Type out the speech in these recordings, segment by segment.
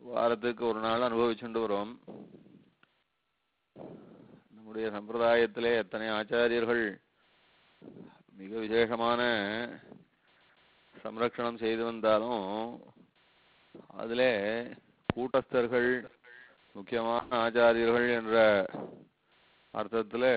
வாரத்துக்கு ஒரு நாள் அனுபவிச்சுட்டு வரோம் நம்முடைய சம்பிரதாயத்திலே எத்தனை ஆச்சாரியர்கள் மிக விசேஷமான சம்ரக்ஷணம் செய்து வந்தாலும் அதிலே கூட்டஸ்தர்கள் முக்கியமான ஆச்சாரியர்கள் என்ற அர்த்தத்தில்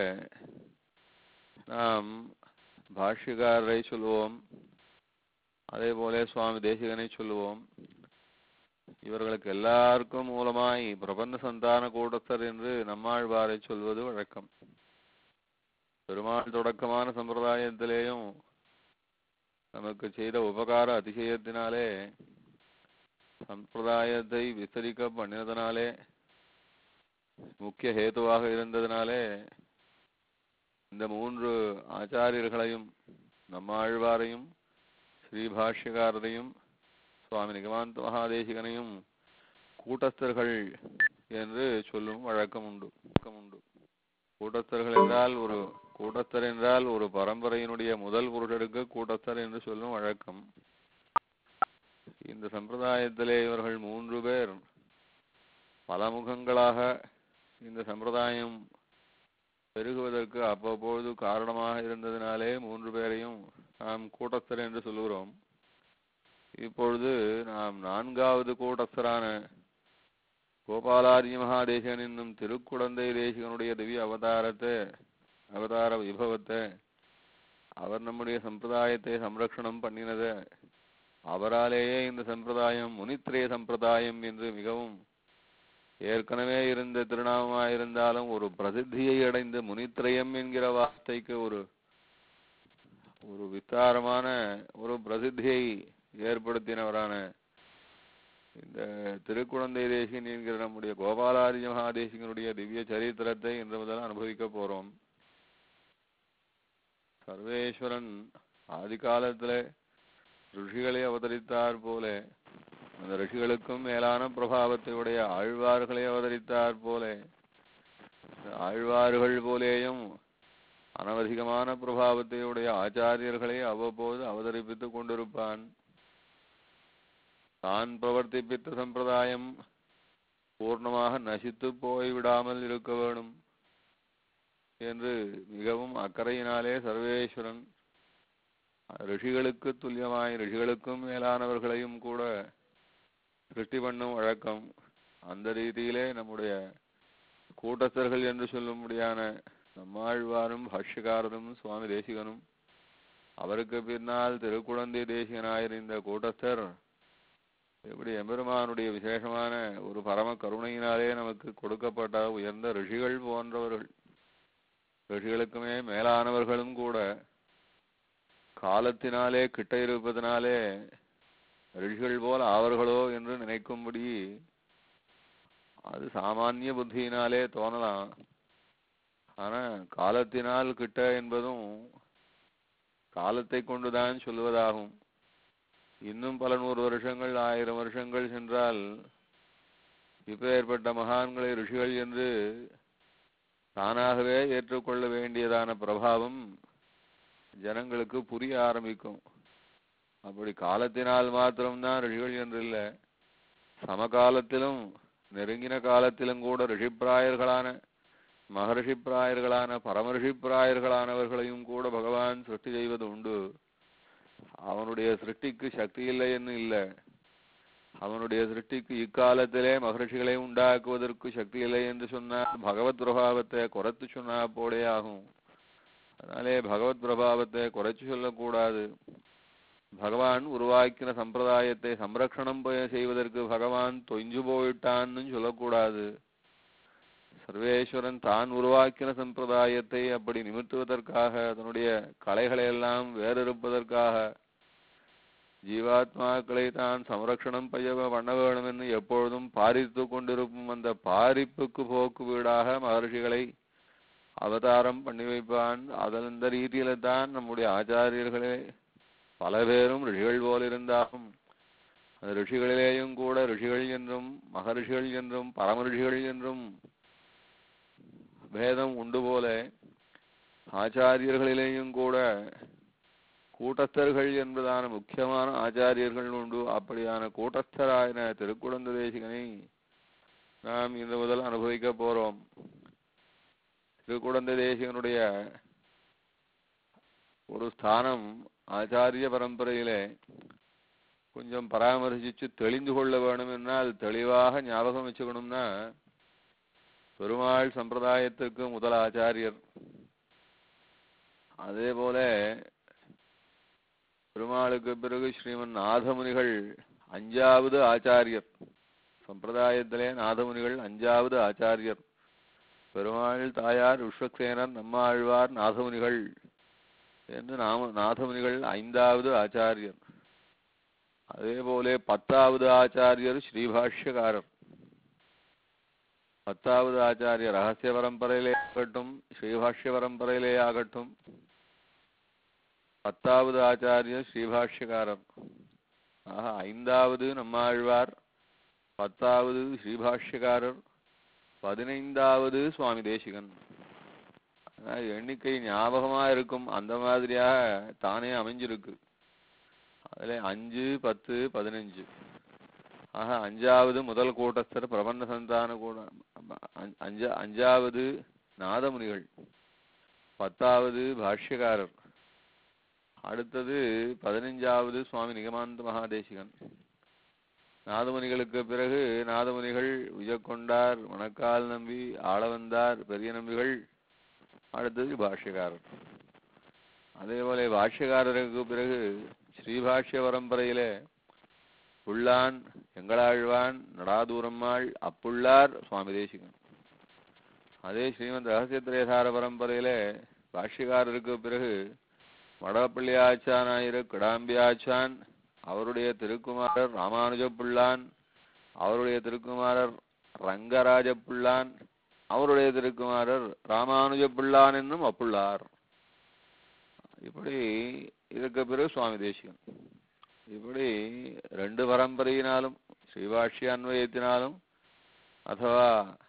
நாம் பாஷ்யக்காரரை சொல்லுவோம் அதே போல சுவாமி தேசிகனை சொல்லுவோம் இவர்களுக்கு எல்லாருக்கும் மூலமாய் பிரபந்த சந்தான கூட்டத்தர் என்று நம்மாழ்வாரை சொல்வது வழக்கம் பெருமாள் தொடக்கமான சம்பிரதாயத்திலேயும் நமக்கு செய்த உபகார அதிசயத்தினாலே சம்பிரதாயத்தை விஸ்தரிக்க பண்ணினதனாலே முக்கிய ஹேதுவாக இருந்ததினாலே இந்த மூன்று ஆச்சாரியர்களையும் நம்மாழ்வாரையும் ஸ்ரீபாஷ்யகாரரையும் சுவாமி நிகமாந்த மகாதேசிகனையும் கூட்டஸ்தர்கள் என்று சொல்லும் வழக்கம் உண்டு வழக்கம் உண்டு கூட்டஸ்தர்கள் என்றால் ஒரு கூட்டஸ்தர் என்றால் ஒரு பரம்பரையினுடைய முதல் புருஷருக்கு கூட்டஸ்தர் என்று சொல்லும் வழக்கம் இந்த சம்பிரதாயத்திலே இவர்கள் மூன்று பேர் பல முகங்களாக இந்த சம்பிரதாயம் பெருகுவதற்கு அவ்வப்பொழுது காரணமாக இருந்ததினாலே மூன்று பேரையும் நாம் கூட்டஸ்தர் என்று சொல்லுகிறோம் இப்பொழுது நாம் நான்காவது கூட்டஸ்தரான கோபாலாரிய மகாதேசன் என்னும் திருக்குடந்தை தேசிகனுடைய திவ்ய அவதாரத்தை அவதார விபவத்தை அவர் நம்முடைய சம்பிரதாயத்தை சம்ரக்ஷணம் பண்ணினத அவராலேயே இந்த சம்பிரதாயம் முனித்ரே சம்பிரதாயம் என்று மிகவும் ஏற்கனவே இருந்த திருநாமமாயிருந்தாலும் ஒரு பிரசித்தியை அடைந்த முனித்ரயம் என்கிற வார்த்தைக்கு ஒரு ஒரு விஸ்தாரமான ஒரு பிரசித்தியை ஏற்படுத்தினவரான இந்த திருக்குழந்தை தேசிகன் என்கிற நம்முடைய கோபாலாரிய மகாதேசிகனுடைய திவ்ய சரித்திரத்தை இன்று முதல் அனுபவிக்க போறோம் சர்வேஸ்வரன் ஆதி காலத்துல ரிஷிகளை அவதரித்தார் போல அந்த ரிஷிகளுக்கும் மேலான பிரபாவத்தை உடைய ஆழ்வார்களை அவதரித்தார் போல ஆழ்வார்கள் போலேயும் அனவதிகமான பிரபாவத்தை உடைய ஆச்சாரியர்களை அவ்வப்போது அவதரிப்பித்துக் கொண்டிருப்பான் தான் பிரவர்த்திப்பித்த சம்பிரதாயம் பூர்ணமாக நசித்து போய்விடாமல் இருக்க வேணும் என்று மிகவும் அக்கறையினாலே சர்வேஸ்வரன் ரிஷிகளுக்கு துல்லியமாய் ரிஷிகளுக்கும் மேலானவர்களையும் கூட சிருஷ்டி பண்ணும் வழக்கம் அந்த ரீதியிலே நம்முடைய கூட்டஸ்தர்கள் என்று சொல்லும்படியான நம்மாழ்வாரும் பாஷ்யக்காரரும் சுவாமி தேசிகனும் அவருக்கு பின்னால் திருக்குழந்தை தேசிகனாயிருந்த கூட்டஸ்தர் இப்படி எம்பெருமானுடைய விசேஷமான ஒரு பரம கருணையினாலே நமக்கு கொடுக்கப்பட்ட உயர்ந்த ரிஷிகள் போன்றவர்கள் ரிஷிகளுக்குமே மேலானவர்களும் கூட காலத்தினாலே கிட்ட இருப்பதனாலே ரிஷிகள் போல் ஆவர்களோ என்று நினைக்கும்படி அது சாமானிய புத்தியினாலே தோணலாம் ஆனா காலத்தினால் கிட்ட என்பதும் காலத்தை கொண்டுதான் சொல்லுவதாகும் இன்னும் பல நூறு வருஷங்கள் ஆயிரம் வருஷங்கள் சென்றால் இப்ப ஏற்பட்ட மகான்களை ரிஷிகள் என்று தானாகவே ஏற்றுக்கொள்ள வேண்டியதான பிரபாவம் ஜனங்களுக்கு புரிய ஆரம்பிக்கும் அப்படி காலத்தினால் மாத்திரம்தான் ரிஷிகள் என்று இல்லை சமகாலத்திலும் நெருங்கின காலத்திலும் கூட ரிஷிப்பிராயர்களான மகர்ஷிப்பிராயர்களான பரமரிஷிப்பிராயர்களானவர்களையும் கூட பகவான் சிருஷ்டி செய்வது உண்டு அவனுடைய சிருஷ்டிக்கு சக்தி இல்லை என்று இல்லை அவனுடைய சிருஷ்டிக்கு இக்காலத்திலே மகர்ஷிகளை உண்டாக்குவதற்கு சக்தி இல்லை என்று சொன்னால் பகவத் பிரபாவத்தை குறைத்து சொன்னா போலே ஆகும் அதனாலே பகவத் பிரபாவத்தை குறைச்சு சொல்லக்கூடாது பகவான் உருவாக்கின சம்பிரதாயத்தை சம்ரக்ஷணம் செய்வதற்கு பகவான் தொய்ஞ்சு போயிட்டான்னு சொல்லக்கூடாது சர்வேஸ்வரன் தான் உருவாக்கின சம்பிரதாயத்தை அப்படி நிமித்துவதற்காக அதனுடைய கலைகளை எல்லாம் வேறிருப்பதற்காக ஜீவாத்மாக்களை தான் சம்ரக்ஷணம் பைய பண்ண வேணும் என்று எப்பொழுதும் பாரித்து கொண்டிருக்கும் அந்த பாரிப்புக்கு போக்கு வீடாக மகர்ஷிகளை அவதாரம் பண்ணி வைப்பான் அதில் இந்த ரீதியில தான் நம்முடைய ஆச்சாரியர்களே பல பேரும் ரிஷிகள் போல் இருந்தாலும் அந்த ரிஷிகளிலேயும் கூட ரிஷிகள் என்றும் மகரிஷிகள் என்றும் பரமரிஷிகள் என்றும் பேதம் உண்டு போல ஆச்சாரியர்களிலேயும் கூட கூட்டஸ்தர்கள் என்பதான முக்கியமான ஆச்சாரியர்கள் உண்டு அப்படியான கூட்டஸ்தராயின திருக்குடந்த தேசிகனை நாம் இந்த முதல் அனுபவிக்க போறோம் திருக்குடந்த தேசிகனுடைய ஒரு ஸ்தானம் ஆச்சாரிய பரம்பரையிலே கொஞ்சம் பராமரிச்சு தெளிந்து கொள்ள வேணும் என்னால் தெளிவாக ஞாபகம் வச்சுக்கணும்னா பெருமாள் சம்பிரதாயத்துக்கு முதல் ஆச்சாரியர் அதே போல பெருமாளுக்கு பிறகு ஸ்ரீமன் நாதமுனிகள் அஞ்சாவது ஆச்சாரியர் சம்பிரதாயத்திலே நாதமுனிகள் அஞ்சாவது ஆச்சாரியர் பெருமாள் தாயார் விஸ்வக்சேனர் நம்மாழ்வார் நாதமுனிகள் என்று நாம நாதமுனிகள் ஐந்தாவது ஆச்சாரியர் அதே போல பத்தாவது ஆச்சாரியர் ஸ்ரீபாஷ்யகாரர் பத்தாவது ஆச்சாரியர் ரகசிய பரம்பரையிலே ஆகட்டும் ஸ்ரீபாஷ்ய பரம்பரையிலே ஆகட்டும் பத்தாவது ஆச்சாரியர் ஸ்ரீபாஷ்யகாரர் ஆக ஐந்தாவது நம்மாழ்வார் பத்தாவது ஸ்ரீபாஷ்யகாரர் பதினைந்தாவது சுவாமி தேசிகன் அதாவது எண்ணிக்கை ஞாபகமா இருக்கும் அந்த மாதிரியாக தானே அமைஞ்சிருக்கு அதுல அஞ்சு பத்து பதினஞ்சு ஆக அஞ்சாவது முதல் கூட்டஸ்தர் பிரபந்த சந்தான கூட அஞ்ச- அஞ்சா அஞ்சாவது நாதமுனிகள் பத்தாவது பாஷ்யக்காரர் அடுத்தது பதினைஞ்சாவது சுவாமி நிகமாந்த மகாதேசிகன் நாதமுனிகளுக்கு பிறகு நாதமுனிகள் விஜயக்கொண்டார் மணக்கால் நம்பி ஆளவந்தார் பெரிய நம்பிகள் அடுத்தது பாஷ்யக்காரர் அதே போல பாஷ்யக்காரருக்கு பிறகு ஸ்ரீபாஷ்ய பரம்பரையிலே புள்ளான் எங்களாழ்வான் நடாதூரம்மாள் அப்புள்ளார் சுவாமி தேசிகன் அதே ஸ்ரீமந்த் ரகசியத்திரேசார பரம்பரையிலே பாஷ்யக்காரருக்கு பிறகு வடப்பள்ளி ஆச்சானாயிரு கிடாம்பி ஆச்சான் அவருடைய திருக்குமாரர் ராமானுஜ புள்ளான் அவருடைய திருக்குமாரர் ரங்கராஜ புள்ளான் அவருடைய திருக்குமாரர் ராமானுஜ புள்ளான் என்னும் அப்புள்ளார் இப்படி இதுக்கு பிறகு சுவாமி தேசிகன் இப்படி ரெண்டு பரம்பரையினாலும் ஸ்ரீபாஷ்ய அன்வயத்தினாலும் அதுவா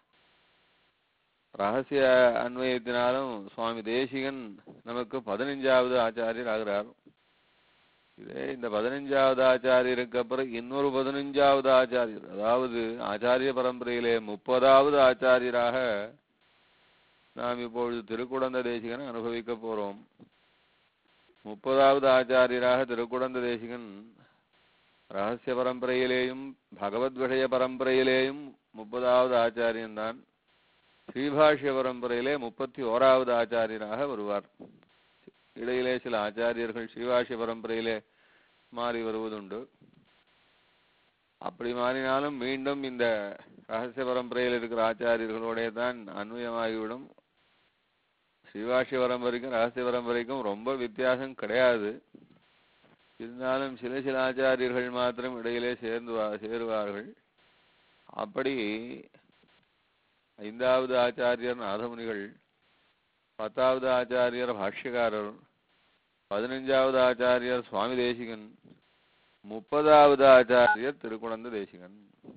ரகசிய அன்வயத்தினாலும் சுவாமி தேசிகன் நமக்கு பதினஞ்சாவது ஆச்சாரியர் ஆகிறார் இதே இந்த பதினஞ்சாவது ஆச்சாரியருக்கு அப்புறம் இன்னொரு பதினஞ்சாவது ஆச்சாரியர் அதாவது ஆச்சாரிய பரம்பரையிலே முப்பதாவது ஆச்சாரியராக நாம் இப்பொழுது திருக்குடந்த தேசிகனை அனுபவிக்க போறோம் முப்பதாவது ஆச்சாரியராக திருக்குடந்த தேசிகன் ரகசிய பரம்பரையிலேயும் பகவத் விஷய பரம்பரையிலேயும் முப்பதாவது ஆச்சாரியன்தான் ஸ்ரீபாஷ்ய பரம்பரையிலே முப்பத்தி ஓராவது ஆச்சாரியராக வருவார் இடையிலே சில ஆச்சாரியர்கள் ஸ்ரீபாஷ்ய பரம்பரையிலே மாறி வருவதுண்டு அப்படி மாறினாலும் மீண்டும் இந்த ரகசிய பரம்பரையில் இருக்கிற ஆச்சாரியர்களோட தான் அன்வயமாகிவிடும் ஸ்ரீபாஷ்ய பரம்பரைக்கும் ரகசிய பரம்பரைக்கும் ரொம்ப வித்தியாசம் கிடையாது இருந்தாலும் சில சில ஆச்சாரியர்கள் மாத்திரம் இடையிலே சேர்ந்து வா- சேருவார்கள் அப்படி ஐந்தாவது ஆச்சாரியர் நாதமுனிகள் பத்தாவது ஆச்சாரியர் பாஷ்யக்காரர் பதினஞ்சாவது ஆச்சாரியர் சுவாமி தேசிகன் முப்பதாவது ஆச்சாரியர் திருக்குழந்த தேசிகன்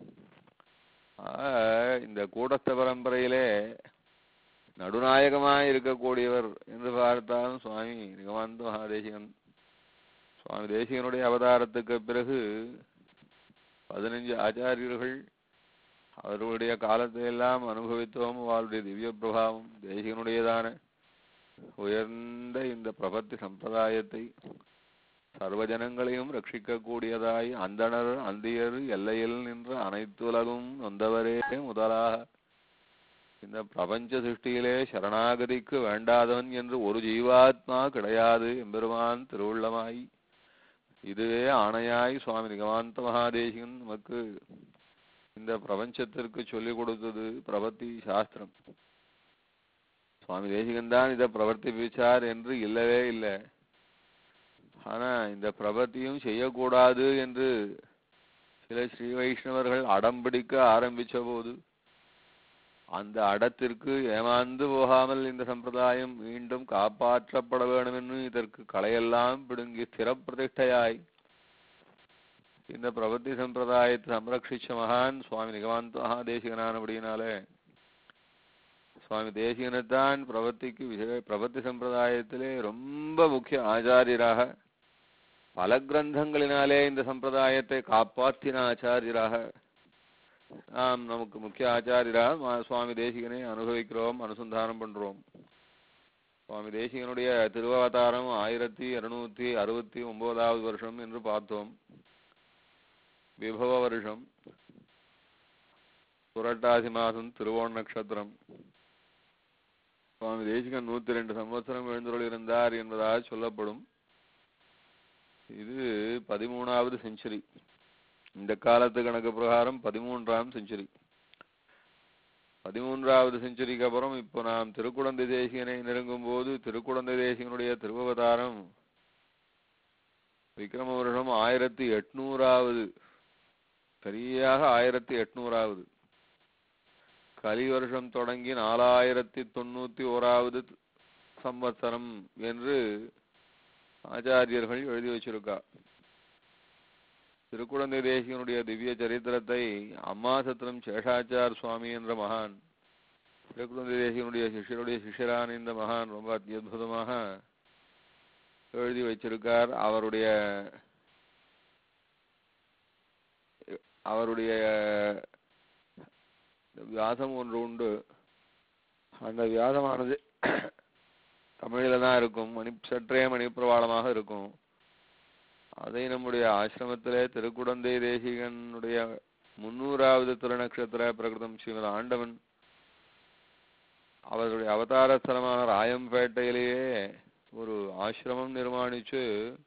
ஆக, இந்த கூடஸ்த பரம்பரையிலே நடுநாயகமாய் இருக்கக்கூடியவர் என்று பார்த்தாலும் சுவாமி நிகமாந்த மகாதேசிகன் சுவாமி தேசிகனுடைய அவதாரத்துக்கு பிறகு பதினஞ்சு ஆச்சாரியர்கள் அவர்களுடைய காலத்தை எல்லாம் அனுபவித்தோம் அவருடைய திவ்ய பிரபாவம் தேசிகனுடையதான உயர்ந்த இந்த பிரபத்தி சம்பிரதாயத்தை சர்வ ஜனங்களையும் ரட்சிக்கக்கூடியதாய் அந்தணர் அந்தியர் எல்லையில் நின்ற அனைத்துலகும் நொந்தவரே முதலாக இந்த பிரபஞ்ச சிருஷ்டியிலே சரணாகதிக்கு வேண்டாதவன் என்று ஒரு ஜீவாத்மா கிடையாது எம்பெருமான் திருவுள்ளமாய் இதுவே ஆணையாய் சுவாமி நிகமாந்த மகாதேசிகன் நமக்கு இந்த பிரபஞ்சத்திற்கு சொல்லிக் கொடுத்தது பிரபத்தி சாஸ்திரம் சுவாமி தேசிகன் தான் இதை பிரவர்த்திப்பிச்சார் என்று இல்லவே இல்லை ஆனா இந்த பிரபத்தியும் செய்யக்கூடாது என்று சில ஸ்ரீ வைஷ்ணவர்கள் அடம் பிடிக்க ஆரம்பிச்ச போது அந்த அடத்திற்கு ஏமாந்து போகாமல் இந்த சம்பிரதாயம் மீண்டும் காப்பாற்றப்பட வேண்டுமென்னு இதற்கு களையெல்லாம் பிடுங்கி ஸ்திரப்பிரதிஷ்டையாய் இந்த பிரபத்தி சம்பிரதாயத்தை சம்ரட்சிச்ச மகான் சுவாமி நிகமாந்த மகாதேசிகனானபடியினாலே சுவாமி தேசிகனைத்தான் பிரபத்திக்கு விசே பிரபத்தி சம்பிரதாயத்திலே ரொம்ப முக்கிய ஆச்சாரியராக பல கிரந்தங்களினாலே இந்த சம்பிரதாயத்தை காப்பாற்றின ஆச்சாரியராக நாம் நமக்கு முக்கிய ஆச்சாரியராக மா- சுவாமி தேசிகனை அனுபவிக்கிறோம் அனுசந்தானம் பண்றோம் சுவாமி தேசிகனுடைய திருவாவதாரம் ஆயிரத்தி இருநூத்தி அறுபத்தி ஒன்பதாவது வருஷம் என்று பார்த்தோம் விபவ வருஷம் புரட்டாசி மாதம் திருவோண நட்சத்திரம் சுவாமி தேசிகன் நூத்தி ரெண்டு சம்வத்சரம் எழுந்தருள் இருந்தார் என்பதாக சொல்லப்படும் இது பதிமூணாவது செஞ்சுரி இந்த காலத்து கணக்கு பிரகாரம் பதிமூன்றாம் செஞ்சுரி பதிமூன்றாவது செஞ்சுரிக்கு அப்புறம் இப்போ நாம் திருக்குழந்தை தேசிகனை நெருங்கும் போது திருக்குழந்தை தேசிகனுடைய திருவவதாரம் விக்ரம வருஷம் ஆயிரத்தி எட்நூறாவது சரியாக ஆயிரத்தி எட்நூறாவது கலி வருஷம் தொடங்கி நாலாயிரத்தி தொண்ணூத்தி ஓராவது சம்வத்சரம் என்று ஆச்சாரியர்கள் எழுதி வச்சிருக்கா திருக்குழந்தை தேசிகனுடைய திவ்ய சரித்திரத்தை அம்மாசத்திரம் சேஷாச்சார் சுவாமி என்ற மகான் திருக்குழந்தை தேசிகனுடைய சிஷ்யருடைய சிஷ்யரான இந்த மகான் ரொம்ப அத்புதமாக எழுதி வச்சிருக்கார் அவருடைய அவருடைய வியாசம் ஒன்று உண்டு அந்த வியாசமானது தமிழில தான் இருக்கும் மணி சற்றே மணிப்பிரவாளமாக இருக்கும் அதை நம்முடைய ஆசிரமத்திலே திருக்குடந்தை தேசிகனுடைய முன்னூறாவது திருநக்ஷத்திர பிரகிருதம் ஸ்ரீமத் ஆண்டவன் அவருடைய அவதார ஸ்தலமான ராயம்பேட்டையிலேயே ஒரு ஆசிரமம் நிர்மாணிச்சு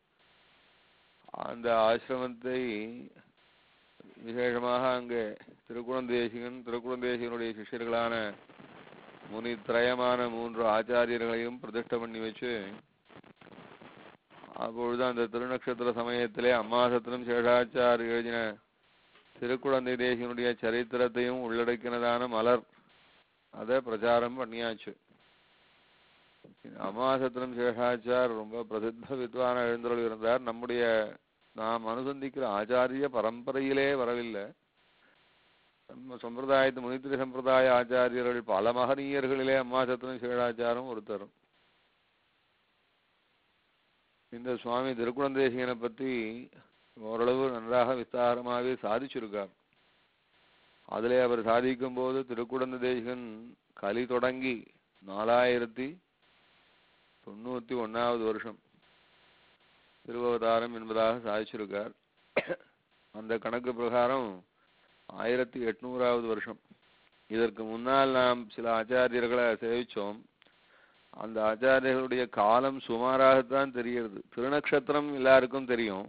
அந்த ஆசிரமத்தை விசேஷமாக அங்கே திருக்குழந்தை தேசிகன் திருக்குழந்தை தேசிகனுடைய சிஷ்யர்களான முனி திரயமான மூன்று ஆச்சாரியர்களையும் பிரதிஷ்டை பண்ணி வச்சு அப்பொழுது அந்த திருநக்ஷத்திர சமயத்திலே அம்மாசத்திரம் சேஷாச்சார் எழுதின திருக்குழந்தை தேசிகனுடைய சரித்திரத்தையும் உள்ளடக்கினதான மலர் அதை பிரச்சாரம் பண்ணியாச்சு அம்மாசத்திரம் சேஷாச்சார் ரொம்ப பிரசித்த வித்வான எழுந்தருள் இருந்தார் நம்முடைய நாம் அனுசந்திக்கிற ஆச்சாரிய பரம்பரையிலே வரவில்லை நம்ம சம்பிரதாயத்து முனித்திரி சம்பிரதாய ஆச்சாரியர்கள் பல மகனீயர்களிலே அம்மாசத்திரம் சேஷாச்சாரம் ஒருத்தர் இந்த சுவாமி திருக்குழந்தேசிகனை பற்றி ஓரளவு நன்றாக விஸ்தாரமாகவே சாதிச்சிருக்கார் அதிலே அவர் சாதிக்கும் போது திருக்குடந்த தேசிகன் கலி தொடங்கி நாலாயிரத்தி தொண்ணூத்தி ஒன்னாவது வருஷம் திருவவதாரம் என்பதாக சாதிச்சிருக்கார் அந்த கணக்கு பிரகாரம் ஆயிரத்தி எட்நூறாவது வருஷம் இதற்கு முன்னால் நாம் சில ஆச்சாரியர்களை சேவிச்சோம் அந்த ஆச்சாரியர்களுடைய காலம் சுமாராகத்தான் தெரிகிறது திருநக்ஷத்திரம் எல்லாருக்கும் தெரியும்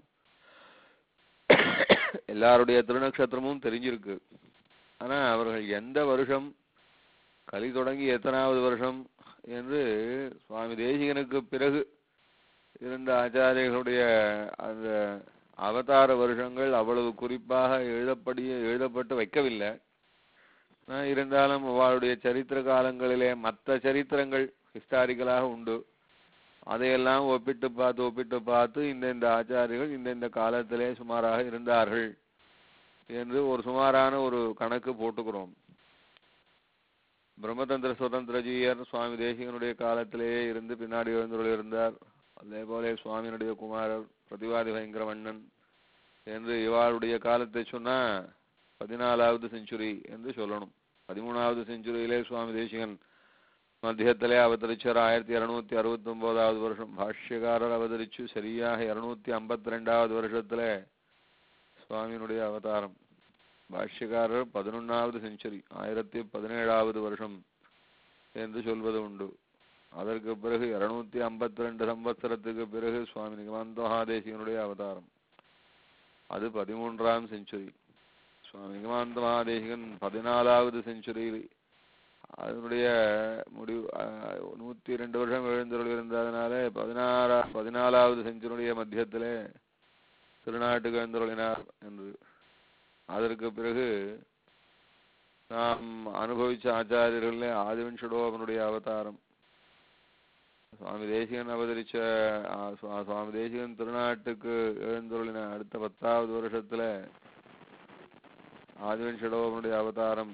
எல்லாருடைய திருநக்ஷத்திரமும் தெரிஞ்சிருக்கு ஆனா அவர்கள் எந்த வருஷம் கலி தொடங்கி எத்தனாவது வருஷம் என்று சுவாமி தேசிகனுக்கு பிறகு இருந்த ஆச்சாரியர்களுடைய அந்த அவதார வருஷங்கள் அவ்வளவு குறிப்பாக எழுதப்படி எழுதப்பட்டு வைக்கவில்லை ஆனா இருந்தாலும் அவளுடைய சரித்திர காலங்களிலே மற்ற சரித்திரங்கள் ஹிஸ்டாரிக்கலாக உண்டு அதையெல்லாம் ஒப்பிட்டு பார்த்து ஒப்பிட்டு பார்த்து இந்த இந்த ஆச்சாரியர்கள் இந்த இந்த காலத்திலே சுமாராக இருந்தார்கள் என்று ஒரு சுமாரான ஒரு கணக்கு போட்டுக்கிறோம் பிரம்மதந்திர சுதந்திரஜீயர் சுவாமி தேசிகனுடைய காலத்திலேயே இருந்து பின்னாடி எழுந்துள்ள இருந்தார் அதே போல சுவாமியினுடைய குமாரர் பிரதிவாதி பயங்கர மன்னன் என்று இவாளுடைய காலத்தை சொன்னா பதினாலாவது செஞ்சுரி என்று சொல்லணும் பதிமூணாவது செஞ்சுரியிலே சுவாமி தேசிகன் மத்தியத்திலே அவதரிச்சார் ஆயிரத்தி இருநூத்தி அறுபத்தி ஒன்பதாவது வருஷம் பாஷ்யக்காரர் அவதரிச்சு சரியாக இருநூத்தி ஐம்பத்தி ரெண்டாவது வருஷத்துல சுவாமியினுடைய அவதாரம் பாஷ்யக்காரர் பதினொன்னாவது செஞ்சுரி ஆயிரத்தி பதினேழாவது வருஷம் என்று சொல்வது உண்டு அதற்கு பிறகு இருநூத்தி ஐம்பத்தி ரெண்டு சம்பத்சரத்துக்கு பிறகு சுவாமி நிகமாந்த மகாதேசிகனுடைய அவதாரம் அது பதிமூன்றாம் செஞ்சுரி சுவாமி நிகமாந்த மகாதேசிகன் பதினாலாவது செஞ்சுரி அதனுடைய முடிவு அஹ், நூத்தி ரெண்டு வருஷம் எழுந்தருள் இருந்ததுனால பதினாறா பதினாலாவது செஞ்சுரியுடைய மத்தியத்திலே திருநாட்டுக்கு எழுந்தருளினார் என்று அதற்கு பிறகு நாம் அனுபவிச்ச ஆச்சாரியர்களே ஆதிவன்ஷடோபனுடைய அவதாரம் சுவாமி தேசிகன் அவதரிச்ச ஆ, சுவா- சுவாமி தேசிகன் திருநாட்டுக்கு எழுந்தருளின அடுத்த பத்தாவது வருஷத்துல ஆதிவன்ஷடோபனுடைய அவதாரம்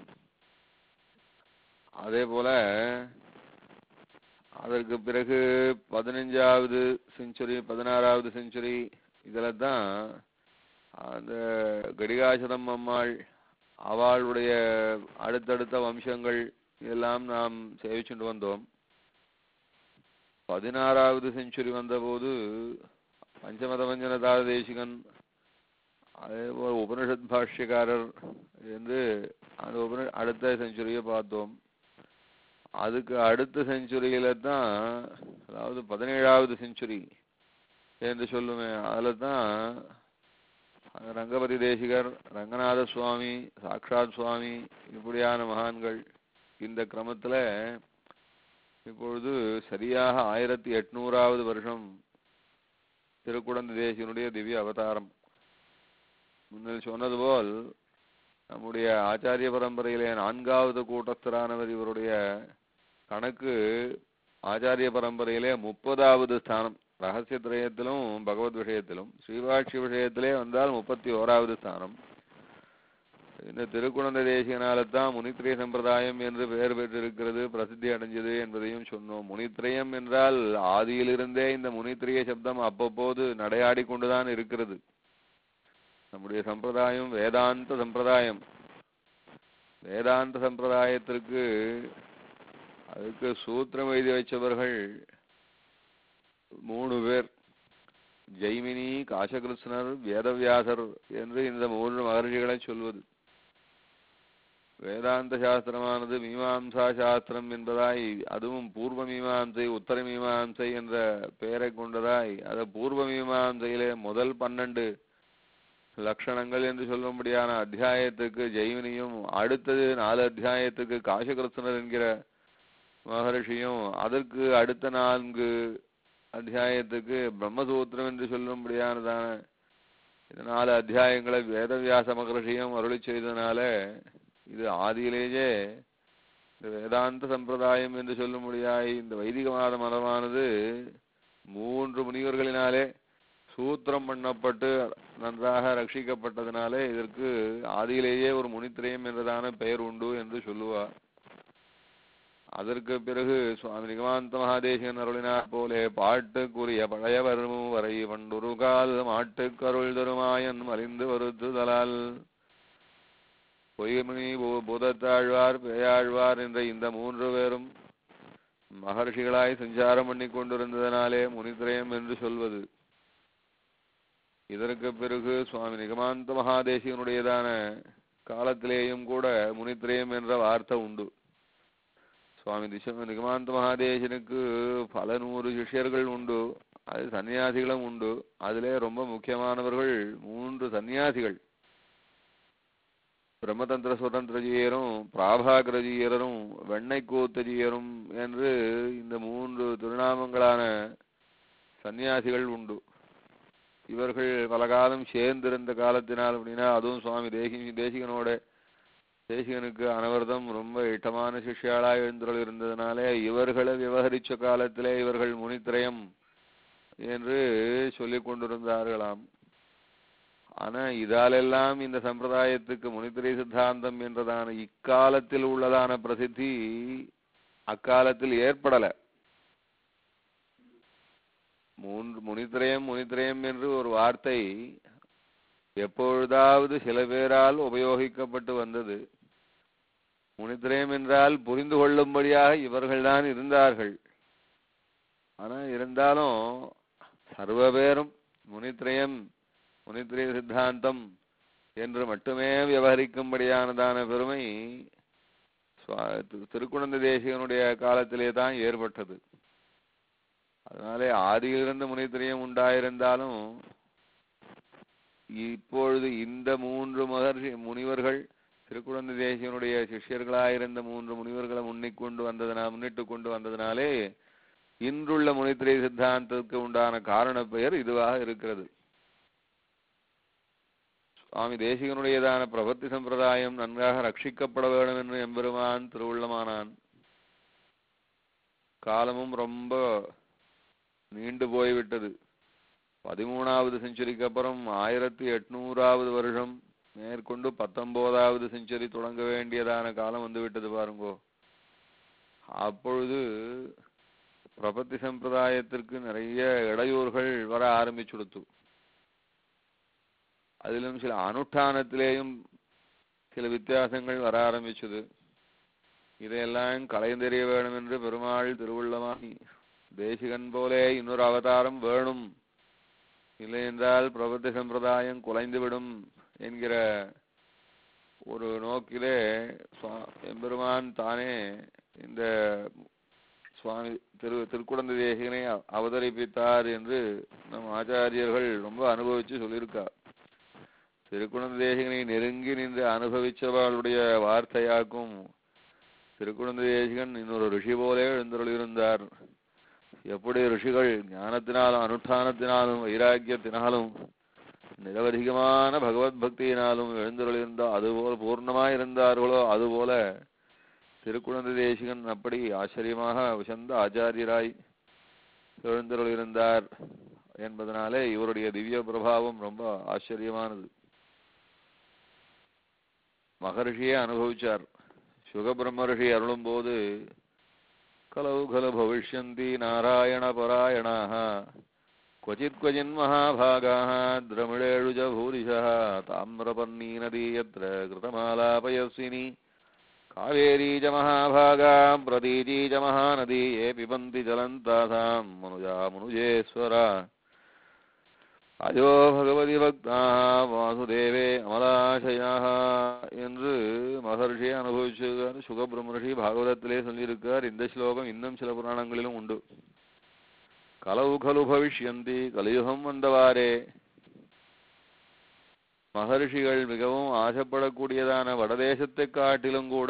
அதே போல அதற்கு பிறகு பதினஞ்சாவது செஞ்சுரி பதினாறாவது செஞ்சுரி இதுல தான் அந்த கடிகாசனம் அம்மாள் அவளுடைய அடுத்தடுத்த வம்சங்கள் இதெல்லாம் நாம் சேவிச்சுட்டு வந்தோம் பதினாறாவது செஞ்சுரி வந்தபோது பஞ்சமதவஞ்சன தேசிகன் அதே போல உபனிஷத் பாஷ்யக்காரர் என்று அந்த உபனி அடுத்த செஞ்சுரியை பார்த்தோம் அதுக்கு அடுத்த செஞ்சுரியில தான் அதாவது பதினேழாவது செஞ்சுரி என்று சொல்லுமே அதுல தான் ரங்கபதி தேசிகர் ரங்கநாத சுவாமி சாக்ஷாத் சுவாமி இப்படியான மகான்கள் இந்த கிரமத்துல இப்பொழுது சரியாக ஆயிரத்தி எட்நூறாவது வருஷம் திருக்குடந்தை தேசியனுடைய திவ்ய அவதாரம் முன்னில் சொன்னது போல் நம்முடைய ஆச்சாரிய பரம்பரையிலே நான்காவது கூட்டஸ்தரானவர் இவருடைய கணக்கு ஆச்சாரிய பரம்பரையிலே முப்பதாவது ஸ்தானம் ரகசிய திரயத்திலும் பகவத் விஷயத்திலும் ஸ்ரீவாட்சி விஷயத்திலே வந்தால் முப்பத்தி ஓராவது ஸ்தானம் இந்த திருக்குழந்தை தேசியனால்தான் முனித்திரை சம்பிரதாயம் என்று பெயர் பெற்றிருக்கிறது பிரசித்தி அடைஞ்சது என்பதையும் சொன்னோம் முனித்திரயம் என்றால் ஆதியிலிருந்தே இந்த முனித்திரைய சப்தம் அவ்வப்போது நடையாடி கொண்டுதான் இருக்கிறது நம்முடைய சம்பிரதாயம் வேதாந்த சம்பிரதாயம் வேதாந்த சம்பிரதாயத்திற்கு அதுக்கு சூத்திரம் எழுதி வச்சவர்கள் மூணு பேர் ஜெய்மினி காசகிருஷ்ணர் வேதவியாசர் என்று இந்த மூன்று மகர்ஷிகளை சொல்வது வேதாந்த சாஸ்திரமானது மீமாம்சா சாஸ்திரம் என்பதாய் அதுவும் பூர்வ மீமாம்சை உத்தர மீமாம்சை என்ற பெயரை கொண்டதாய் அது பூர்வ மீமாம்சையிலே முதல் பன்னெண்டு லட்சணங்கள் என்று சொல்லும்படியான அத்தியாயத்துக்கு ஜெய்மினியும் அடுத்தது நாலு அத்தியாயத்துக்கு காசகிருஷ்ணர் என்கிற மகர்ஷியும் அதற்கு அடுத்த நான்கு அத்தியாயத்துக்கு பிரம்மசூத்திரம் என்று சொல்லும்படியானதான இந்த நாலு அத்தியாயங்களை வேதவியாச மகர்ஷியும் அருளி செய்ததுனால இது ஆதியிலேயே இந்த வேதாந்த சம்பிரதாயம் என்று சொல்லும்படியாய் இந்த வைதிகவாத மதமானது மூன்று முனிவர்களினாலே சூத்திரம் பண்ணப்பட்டு நன்றாக ரட்சிக்கப்பட்டதினாலே இதற்கு ஆதியிலேயே ஒரு முனித்திரயம் என்றதான பெயர் உண்டு என்று சொல்லுவார் அதற்கு பிறகு சுவாமி நிகமாந்த மகாதேசன் அருளினார் போலே பாட்டுக்குரிய பழையவரும் வரை பண்டுரு கால் மாட்டுக்கருள் தருமாயன் மறிந்து வருத்துதலால் பொய்மணி பூதத்தாழ்வார் பேயாழ்வார் என்ற இந்த மூன்று பேரும் மகர்ஷிகளாய் சஞ்சாரம் பண்ணி கொண்டிருந்ததனாலே முனித்திரயம் என்று சொல்வது இதற்கு பிறகு சுவாமி நிகமாந்த மகாதேசியனுடையதான காலத்திலேயும் கூட முனித்திரயம் என்ற வார்த்தை உண்டு சுவாமி திச நிகமாந்த மகாதேசனுக்கு பல நூறு சிஷ்யர்கள் உண்டு அது சன்னியாசிகளும் உண்டு அதிலே ரொம்ப முக்கியமானவர்கள் மூன்று சன்னியாசிகள் பிரம்மதந்திர சுதந்திரஜீயரும் பிராபாகரஜீயரும் வெண்ணைக்கூத்தஜீயரும் என்று இந்த மூன்று திருநாமங்களான சன்னியாசிகள் உண்டு இவர்கள் பல காலம் சேர்ந்திருந்த காலத்தினால் அப்படின்னா அதுவும் சுவாமி தேசி தேசிகனோட தேசிகனுக்கு அனவர்தம் ரொம்ப இட்டமான சிஷ்யாளாய் எழுந்துள்ள இருந்ததுனாலே இவர்களை விவகரிச்ச காலத்திலே இவர்கள் முனித்திரயம் என்று சொல்லிக் கொண்டிருந்தார்களாம் ஆனா இதாலெல்லாம் இந்த சம்பிரதாயத்துக்கு முனித்திரை சித்தாந்தம் என்றதான இக்காலத்தில் உள்ளதான பிரசித்தி அக்காலத்தில் ஏற்படல மூன்று முனித்திரயம் முனித்திரயம் என்று ஒரு வார்த்தை எப்பொழுதாவது சில பேரால் உபயோகிக்கப்பட்டு வந்தது முனித்திரயம் என்றால் புரிந்து கொள்ளும்படியாக இவர்கள்தான் இருந்தார்கள் ஆனா இருந்தாலும் சர்வ பேரும் முனித்திரயம் முனித்திரய சித்தாந்தம் என்று மட்டுமே விவகரிக்கும்படியானதான பெருமை திருக்குழந்தை தேசிகனுடைய காலத்திலே தான் ஏற்பட்டது அதனாலே ஆதியிலிருந்து முனித்திரயம் உண்டாயிருந்தாலும் இப்பொழுது இந்த மூன்று மகர்ஷி முனிவர்கள் திருக்குழந்தை தேசியனுடைய சிஷ்யர்களாயிருந்த மூன்று முனிவர்களை முன்னிக்கொண்டு வந்ததனால் முன்னிட்டு கொண்டு வந்ததினாலே இன்றுள்ள முனித்திரை சித்தாந்தத்துக்கு உண்டான காரண பெயர் இதுவாக இருக்கிறது சுவாமி தேசிகனுடையதான பிரபத்தி சம்பிரதாயம் நன்றாக ரட்சிக்கப்பட வேண்டும் என்று எம்பெருமான் திருவுள்ளமானான் காலமும் ரொம்ப நீண்டு போய்விட்டது பதிமூணாவது செஞ்சுரிக்கு அப்புறம் ஆயிரத்தி எட்நூறாவது வருஷம் மேற்கொண்டு பத்தொன்பதாவது செஞ்சுரி தொடங்க வேண்டியதான காலம் வந்து விட்டது பாருங்கோ அப்பொழுது பிரபத்தி சம்பிரதாயத்திற்கு நிறைய இடையூறுகள் வர ஆரம்பிச்சுடுத்து அதிலும் சில அனுஷ்டானத்திலேயும் சில வித்தியாசங்கள் வர ஆரம்பிச்சது இதையெல்லாம் கலைந்தெறிய வேணும் என்று பெருமாள் திருவுள்ளமாகி தேசிகன் போலே இன்னொரு அவதாரம் வேணும் இல்லை என்றால் பிரபத்தி சம்பிரதாயம் குலைந்துவிடும் என்கிற ஒரு நோக்கிலே சுவா- எம்பெருமான் தானே இந்த சுவாமி திரு திருக்குடந்தை தேசிகனை அவ- அவதரிப்பித்தார் என்று நம் ஆச்சாரியர்கள் ரொம்ப அனுபவிச்சு சொல்லியிருக்கார் திருக்குடந்தை தேசிகனை நெருங்கி நின்று அனுபவிச்சவர்களுடைய வார்த்தையாக்கும் திருக்குடந்தை தேசிகன் இன்னொரு ரிஷி போலே எழுந்தருளியிருந்தார் எப்படி ரிஷிகள் ஞானத்தினாலும் அனுஷ்டானத்தினாலும் வைராக்கியத்தினாலும் நிரவதிகமான பகவத் பக்தியினாலும் எழுந்தருளியிருந்தா அதுபோல் பூர்ணமாய் இருந்தார்களோ அதுபோல திருக்குழந்தை தேசிகன் அப்படி ஆச்சரியமாக உசந்த ஆச்சாரியராய் எழுந்தருளியிருந்தார் என்பதனாலே இவருடைய திவ்ய பிரபாவம் ரொம்ப ஆச்சரியமானது மகர்ஷியே அனுபவிச்சார் சுகபிரம்ம ரிஷி அருளும் போது கலவு கல பவிஷ்யந்தி நாராயண பராயணாக क्वचित् क्वचिन् महाभागाः द्रमिळेषु च भूरिशः ताम्रपर्णी नदी यत्र कृतमालापयस्विनी कावेरी च महाभागा प्रतीची च महानदी ये पिबन्ति जलन्तासाम् मनुजा मुनुजेश्वरा அயோ பகவதி பக்தா வாசுதேவே அமலாசயாக என்று மகர்ஷியை அனுபவிச்சிருக்கார் சுகபிரம்மர்ஷி பாகவதத்திலே சொல்லியிருக்கார் இந்த ஸ்லோகம் இன்னும் சில புராணங்களிலும் உண்டு கலவு கலு பவிஷ்யந்தி கலியுகம் வந்தவாறே மகர்ஷிகள் மிகவும் ஆசைப்படக்கூடியதான வடதேசத்தை காட்டிலும் கூட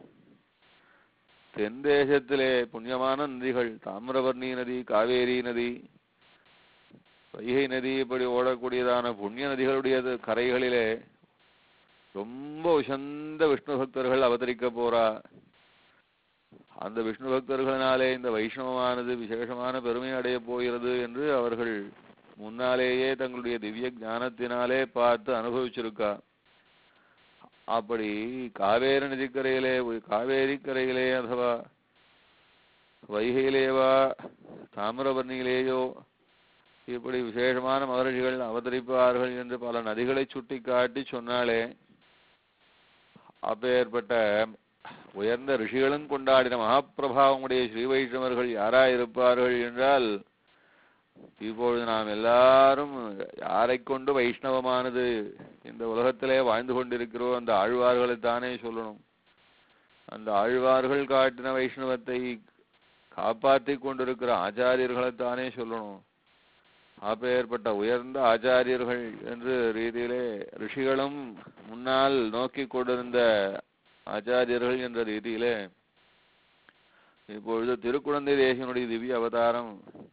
தென் தேசத்திலே புண்ணியமான நதிகள் தாமிரபர்ணி நதி காவேரி நதி வைகை நதி இப்படி ஓடக்கூடியதான புண்ணிய நதிகளுடைய கரைகளிலே ரொம்ப உசந்த விஷ்ணு பக்தர்கள் அவதரிக்க போறா அந்த விஷ்ணு பக்தர்களினாலே இந்த வைஷ்ணவமானது விசேஷமான பெருமை அடையப் போகிறது என்று அவர்கள் முன்னாலேயே தங்களுடைய திவ்ய ஞானத்தினாலே பார்த்து அனுபவிச்சிருக்கா அப்படி காவேரி நதிக்கரையிலே காவேரி கரையிலே அதுவா வைகையிலேவா தாமிரபர்ணியிலேயோ இப்படி விசேஷமான மகர்ஷிகள் அவதரிப்பார்கள் என்று பல நதிகளை சுட்டி காட்டி சொன்னாலே அப்பேற்பட்ட உயர்ந்த ரிஷிகளும் கொண்டாடின மகாபிரபாவமுடைய ஸ்ரீ வைஷ்ணவர்கள் யாராயிருப்பார்கள் என்றால் இப்பொழுது நாம் எல்லாரும் யாரை கொண்டு வைஷ்ணவமானது இந்த உலகத்திலே வாழ்ந்து கொண்டிருக்கிறோம் அந்த ஆழ்வார்களைத்தானே சொல்லணும் அந்த ஆழ்வார்கள் காட்டின வைஷ்ணவத்தை காப்பாற்றிக் கொண்டிருக்கிற ஆச்சாரியர்களைத்தானே சொல்லணும் அப்பேற்பட்ட உயர்ந்த ஆச்சாரியர்கள் என்று ரீதியிலே ரிஷிகளும் முன்னால் நோக்கி கொண்டிருந்த ஆச்சாரியர்கள் என்ற ரீதியிலே இப்பொழுது திருக்குழந்தை தேசனுடைய திவ்ய அவதாரம்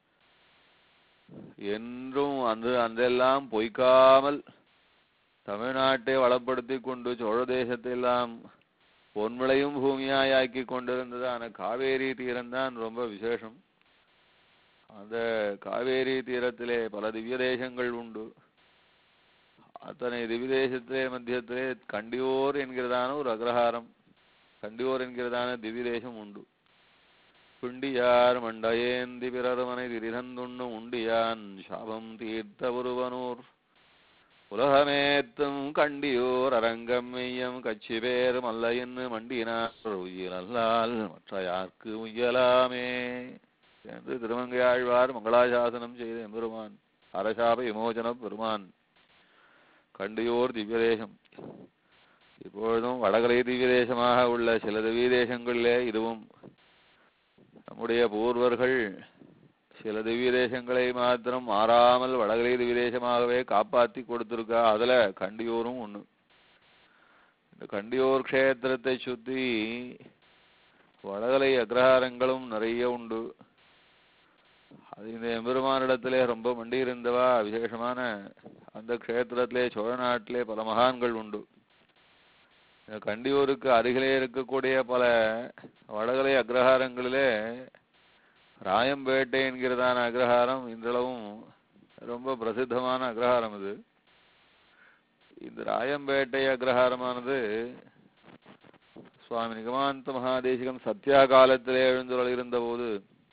என்றும் அந்த அன்றெல்லாம் பொய்க்காமல் தமிழ்நாட்டை வளப்படுத்தி கொண்டு சோழ தேசத்தை எல்லாம் பொன்விளையும் பூமியாய் ஆக்கி கொண்டிருந்ததான காவேரி தீரம்தான் ரொம்ப விசேஷம் அந்த காவேரி தீரத்திலே பல திவ்ய தேசங்கள் உண்டு அத்தனை திவ்ய தேசத்திலே மத்தியத்திலே கண்டியோர் என்கிறதான ஒரு அக்ரஹாரம் கண்டியோர் என்கிறதான திவ்ய தேசம் உண்டு பிண்டியார் மண்டயேந்தி பிறர்மனை திரிதந்துண்ணும் உண்டியான் சாபம் தீர்த்த ஒருவனூர் உலகமேத்தும் கண்டியோர் அரங்கம் மெய்யம் கட்சி பேர் மல்லையன்னு மண்டினார் உயிரல்லால் மற்ற யாருக்கு உய்யலாமே என்று திருமங்கையாழ்வார் மங்களாசாசனம் செய்த எம்பெருமான் அரசாப விமோசன பெருமான் கண்டியோர் திவ்ய தேசம் இப்பொழுதும் வடகரை திவ்ய தேசமாக உள்ள சில திவ்ய தேசங்களிலே இதுவும் நம்முடைய பூர்வர்கள் சில திவ்ய தேசங்களை மாத்திரம் மாறாமல் வடகரை திவ்ய தேசமாகவே காப்பாத்தி கொடுத்திருக்கா அதுல கண்டியூரும் ஒண்ணு இந்த கண்டியூர் க்ஷேத்திரத்தை சுத்தி வடகலை அக்ரஹாரங்களும் நிறைய உண்டு அது இந்த எம்பெருமானிடத்திலே ரொம்ப மண்டி இருந்தவா விசேஷமான அந்த க்ஷேத்திரத்திலே சோழ நாட்டிலே பல மகான்கள் உண்டு இந்த கண்டியூருக்கு அருகிலே இருக்கக்கூடிய பல வடகலை அக்ரஹாரங்களிலே ராயம்பேட்டை என்கிறதான அக்ரஹாரம் இன்றளவும் ரொம்ப பிரசித்தமான அக்ரஹாரம் இது இந்த ராயம்பேட்டை அக்ரஹாரமானது சுவாமி நிகமாந்த மகாதேசிகம் சத்யா காலத்திலே எழுந்துள்ள இருந்தபோது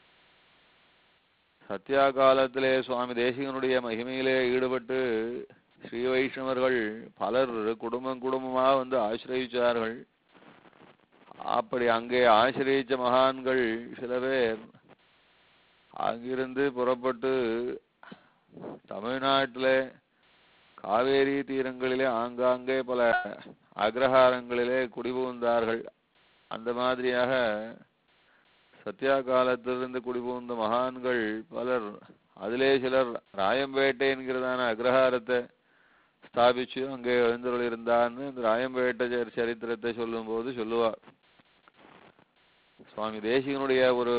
சத்யா காலத்திலே சுவாமி தேசிகனுடைய மகிமையிலே ஈடுபட்டு ஸ்ரீ வைஷ்ணவர்கள் பலர் குடும்பம் குடும்பமாக வந்து ஆசிரயிச்சார்கள் அப்படி அங்கே ஆசிரயிச்ச மகான்கள் சில பேர் அங்கிருந்து புறப்பட்டு தமிழ்நாட்டிலே காவேரி தீரங்களிலே ஆங்காங்கே பல அக்ரஹாரங்களிலே குடிபுகுந்தார்கள் அந்த மாதிரியாக சத்யா காலத்திலிருந்து குடிபுகுந்த மகான்கள் பலர் அதிலே சிலர் ராயம்பேட்டை என்கிறதான அக்ரஹாரத்தை ஸ்தாபிச்சு அங்கே எழுந்தருள் இருந்தான்னு இந்த ராயம்பேட்டை சரி- சரித்திரத்தை சொல்லும்போது சொல்லுவார் சுவாமி தேசிகனுடைய ஒரு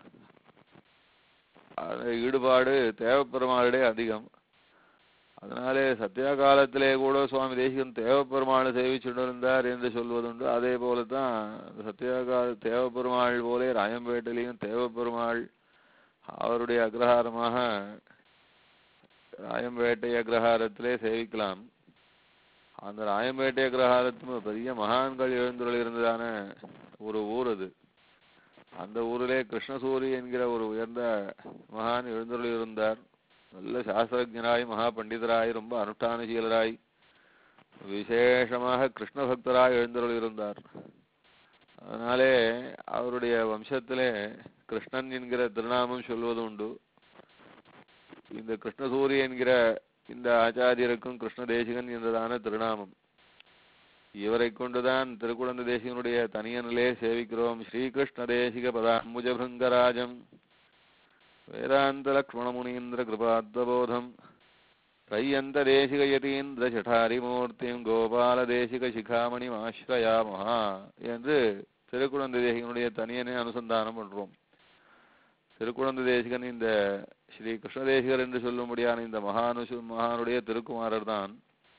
அது ஈடுபாடு தேவப்பெருமாளுடைய அதிகம் அதனாலே சத்யா காலத்திலே கூட சுவாமி தேசிகன் தேவப்பெருமாளை சேவிச்சுட்டு இருந்தார் என்று சொல்வதுண்டு அதே போலதான் சத்யா கால தேவப்பெருமாள் போலே ராயம்பேட்டையிலையும் தேவப்பெருமாள் அவருடைய அக்ரஹாரமாக ராயம்பேட்டை அக்ரஹாரத்திலே சேவிக்கலாம் அந்த ராயம்பேட்டை அக்ரஹாரத்து பெரிய மகான்கள் எழுந்துள்ள இருந்ததான ஒரு ஊர் அது அந்த ஊரிலே கிருஷ்ணசூரி என்கிற ஒரு உயர்ந்த மகான் எழுந்துள்ள இருந்தார் நல்ல சாஸ்திரஜராய் மகா பண்டிதராய் ரொம்ப அனுஷ்டானசீலராய் விசேஷமாக கிருஷ்ண பக்தராய் எழுந்தருள் இருந்தார் அதனாலே அவருடைய வம்சத்திலே கிருஷ்ணன் என்கிற திருநாமம் சொல்வது உண்டு இந்த கிருஷ்ணசூரி என்கிற இந்த ஆச்சாரியருக்கும் கிருஷ்ண தேசிகன் என்றதான திருநாமம் இவரை கொண்டுதான் திருக்குழந்தை தேசிகனுடைய தனியனிலே சேவிக்கிறோம் ஸ்ரீகிருஷ்ண தேசிக பதாம்புஜபிருங்கராஜம் வேதாந்த லக்ஷ்மண முனீந்திர கிருபாத்வபோதம் தையந்த தேசிக யதீந்திர சட்டாரிமூர்த்தியும் கோபால தேசிக சிகாமணி ஆசிரயாமஹா என்று திருக்குழந்தை தேசிகனுடைய தனியனை அனுசந்தானம் பண்றோம் திருக்குழந்தை தேசிகன் இந்த ஸ்ரீ கிருஷ்ண தேசிகர் என்று சொல்லும்படியான இந்த மகானுசு மகானுடைய திருக்குமாரர் தான்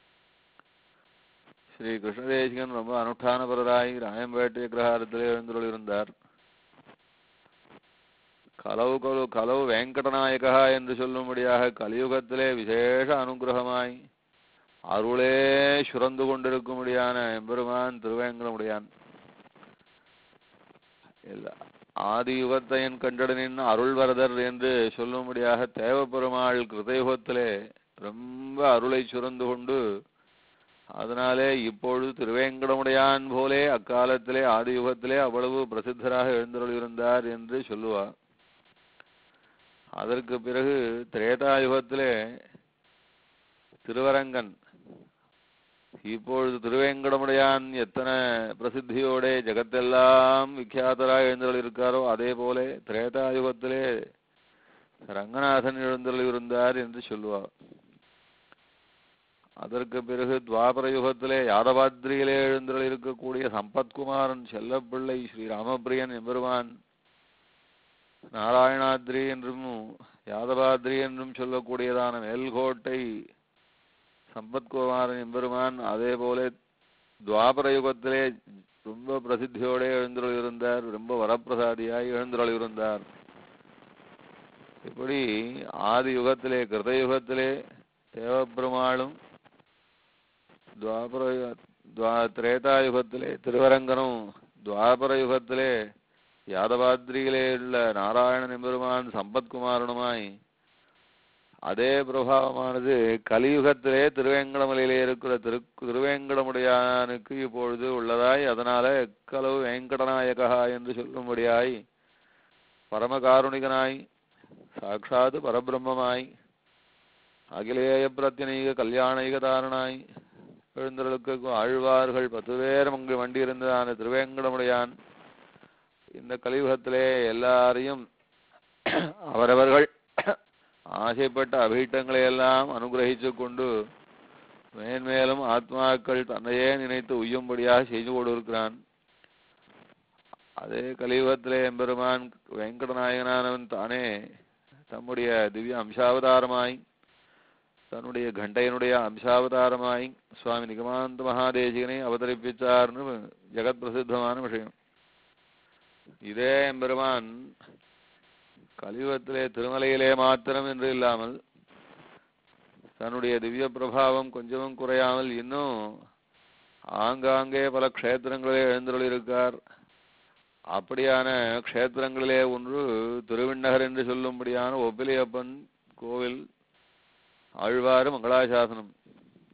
ஸ்ரீ கிருஷ்ண தேசிகன் ரொம்ப அனுஷ்டானபரராய் ராயம்பேட்டை கிரகாரத்திலே எழுந்துள்ள இருந்தார் கலவு கலு கலவு வெங்கடநாயகா என்று சொல்லும்படியாக கலியுகத்திலே விசேஷ அனுகிரகமாய் அருளே சுரந்து கொண்டிருக்கும்படியான எம்பெருமான் திருவேங்கடமுடியான் இல்ல ஆதி யுகத்தையன் கண்டடனின் அருள்வரதர் என்று சொல்லும்படியாக தேவப்பெருமாள் கிருதயுகத்திலே ரொம்ப அருளை சுரந்து கொண்டு அதனாலே இப்பொழுது திருவேங்கடமுடையான் போலே அக்காலத்திலே ஆதி யுகத்திலே அவ்வளவு பிரசித்தராக எழுந்தருளியிருந்தார் என்று சொல்லுவார் அதற்கு பிறகு திரேதா யுகத்திலே திருவரங்கன் இப்பொழுது திருவேங்கடமுடையான் எத்தனை பிரசித்தியோட ஜெகத்தெல்லாம் விக்கியாதராக எழுந்தருள் இருக்காரோ அதே போல திரேதா யுகத்திலே ரங்கநாதன் எழுந்தருள் இருந்தார் என்று சொல்லுவார் அதற்கு பிறகு துவாபர யுகத்திலே யாதவாத்ரியிலே எழுந்தருள் இருக்கக்கூடிய சம்பத்குமாரன் செல்லப்பிள்ளை ஸ்ரீ ராமபிரியன் எம்பெருமான் நாராயணாத்ரி என்றும் யாதவாத்ரி என்றும் சொல்லக்கூடியதான மேல்கோட்டை சம்பத்குமாரன் எம்பெருமான் அதே போல துவாபர யுகத்திலே ரொம்ப பிரசித்தியோட எழுந்தருள் இருந்தார் ரொம்ப வரப்பிரசாதியாய் எழுந்தருள் இருந்தார் இப்படி ஆதி யுகத்திலே கிருத யுகத்திலே தேவப்பெருமாளும் துவாபர யு- துவா திரேதா யுகத்திலே திருவரங்கனும் துவாபர யுகத்திலே யாதவாத்ரியிலே உள்ள நாராயணன் எம்பெருமான் சம்பத்குமாரனுமாய் அதே பிரபாவமானது கலியுகத்திலே திருவேங்கடமலையிலே இருக்கிற திரு திருவேங்கடமுடையானுக்கு இப்பொழுது உள்ளதாய் அதனால எக்களவு வேங்கடநாயகா என்று சொல்லும்படியாய் பரமகாருணிகனாய் சாட்சாத் பரபிரம்மமாய் அகிலேய பிரத்யநீக கல்யாணிகதாரனாய் எழுந்தருளுக்கு ஆழ்வார்கள் பத்து பேர் அங்கு வண்டி இருந்ததான திருவேங்கடமுடையான் இந்த கலியுகத்திலே எல்லாரையும் அவரவர்கள் ஆசைப்பட்ட அபீட்டங்களை எல்லாம் அனுகிரகித்து கொண்டு மேன்மேலும் ஆத்மாக்கள் தன்னையே நினைத்து உய்யும்படியாக செய்து கொண்டிருக்கிறான் அதே கலியுகத்திலே எம்பெருமான் வெங்கடநாயகனானவன் தானே தம்முடைய திவ்ய அம்சாவதாரமாய் தன்னுடைய கண்டையனுடைய அம்சாவதாரமாய் சுவாமி நிகமாந்த மகாதேசிகனை அவதரிப்பித்தார்னு ஜெகத் பிரசித்தமான விஷயம் இதே எம்பெருமான் கலியுகத்திலே திருமலையிலே மாத்திரம் என்று இல்லாமல் தன்னுடைய திவ்ய பிரபாவம் கொஞ்சமும் குறையாமல் இன்னும் ஆங்காங்கே பல க்ஷேத்திரங்களிலே எழுந்தருளிருக்கார் அப்படியான க்ஷேத்திரங்களிலே ஒன்று திருவிண்ணகர் என்று சொல்லும்படியான ஒப்பிலியப்பன் கோவில் ஆழ்வாறு மங்களாசாசனம்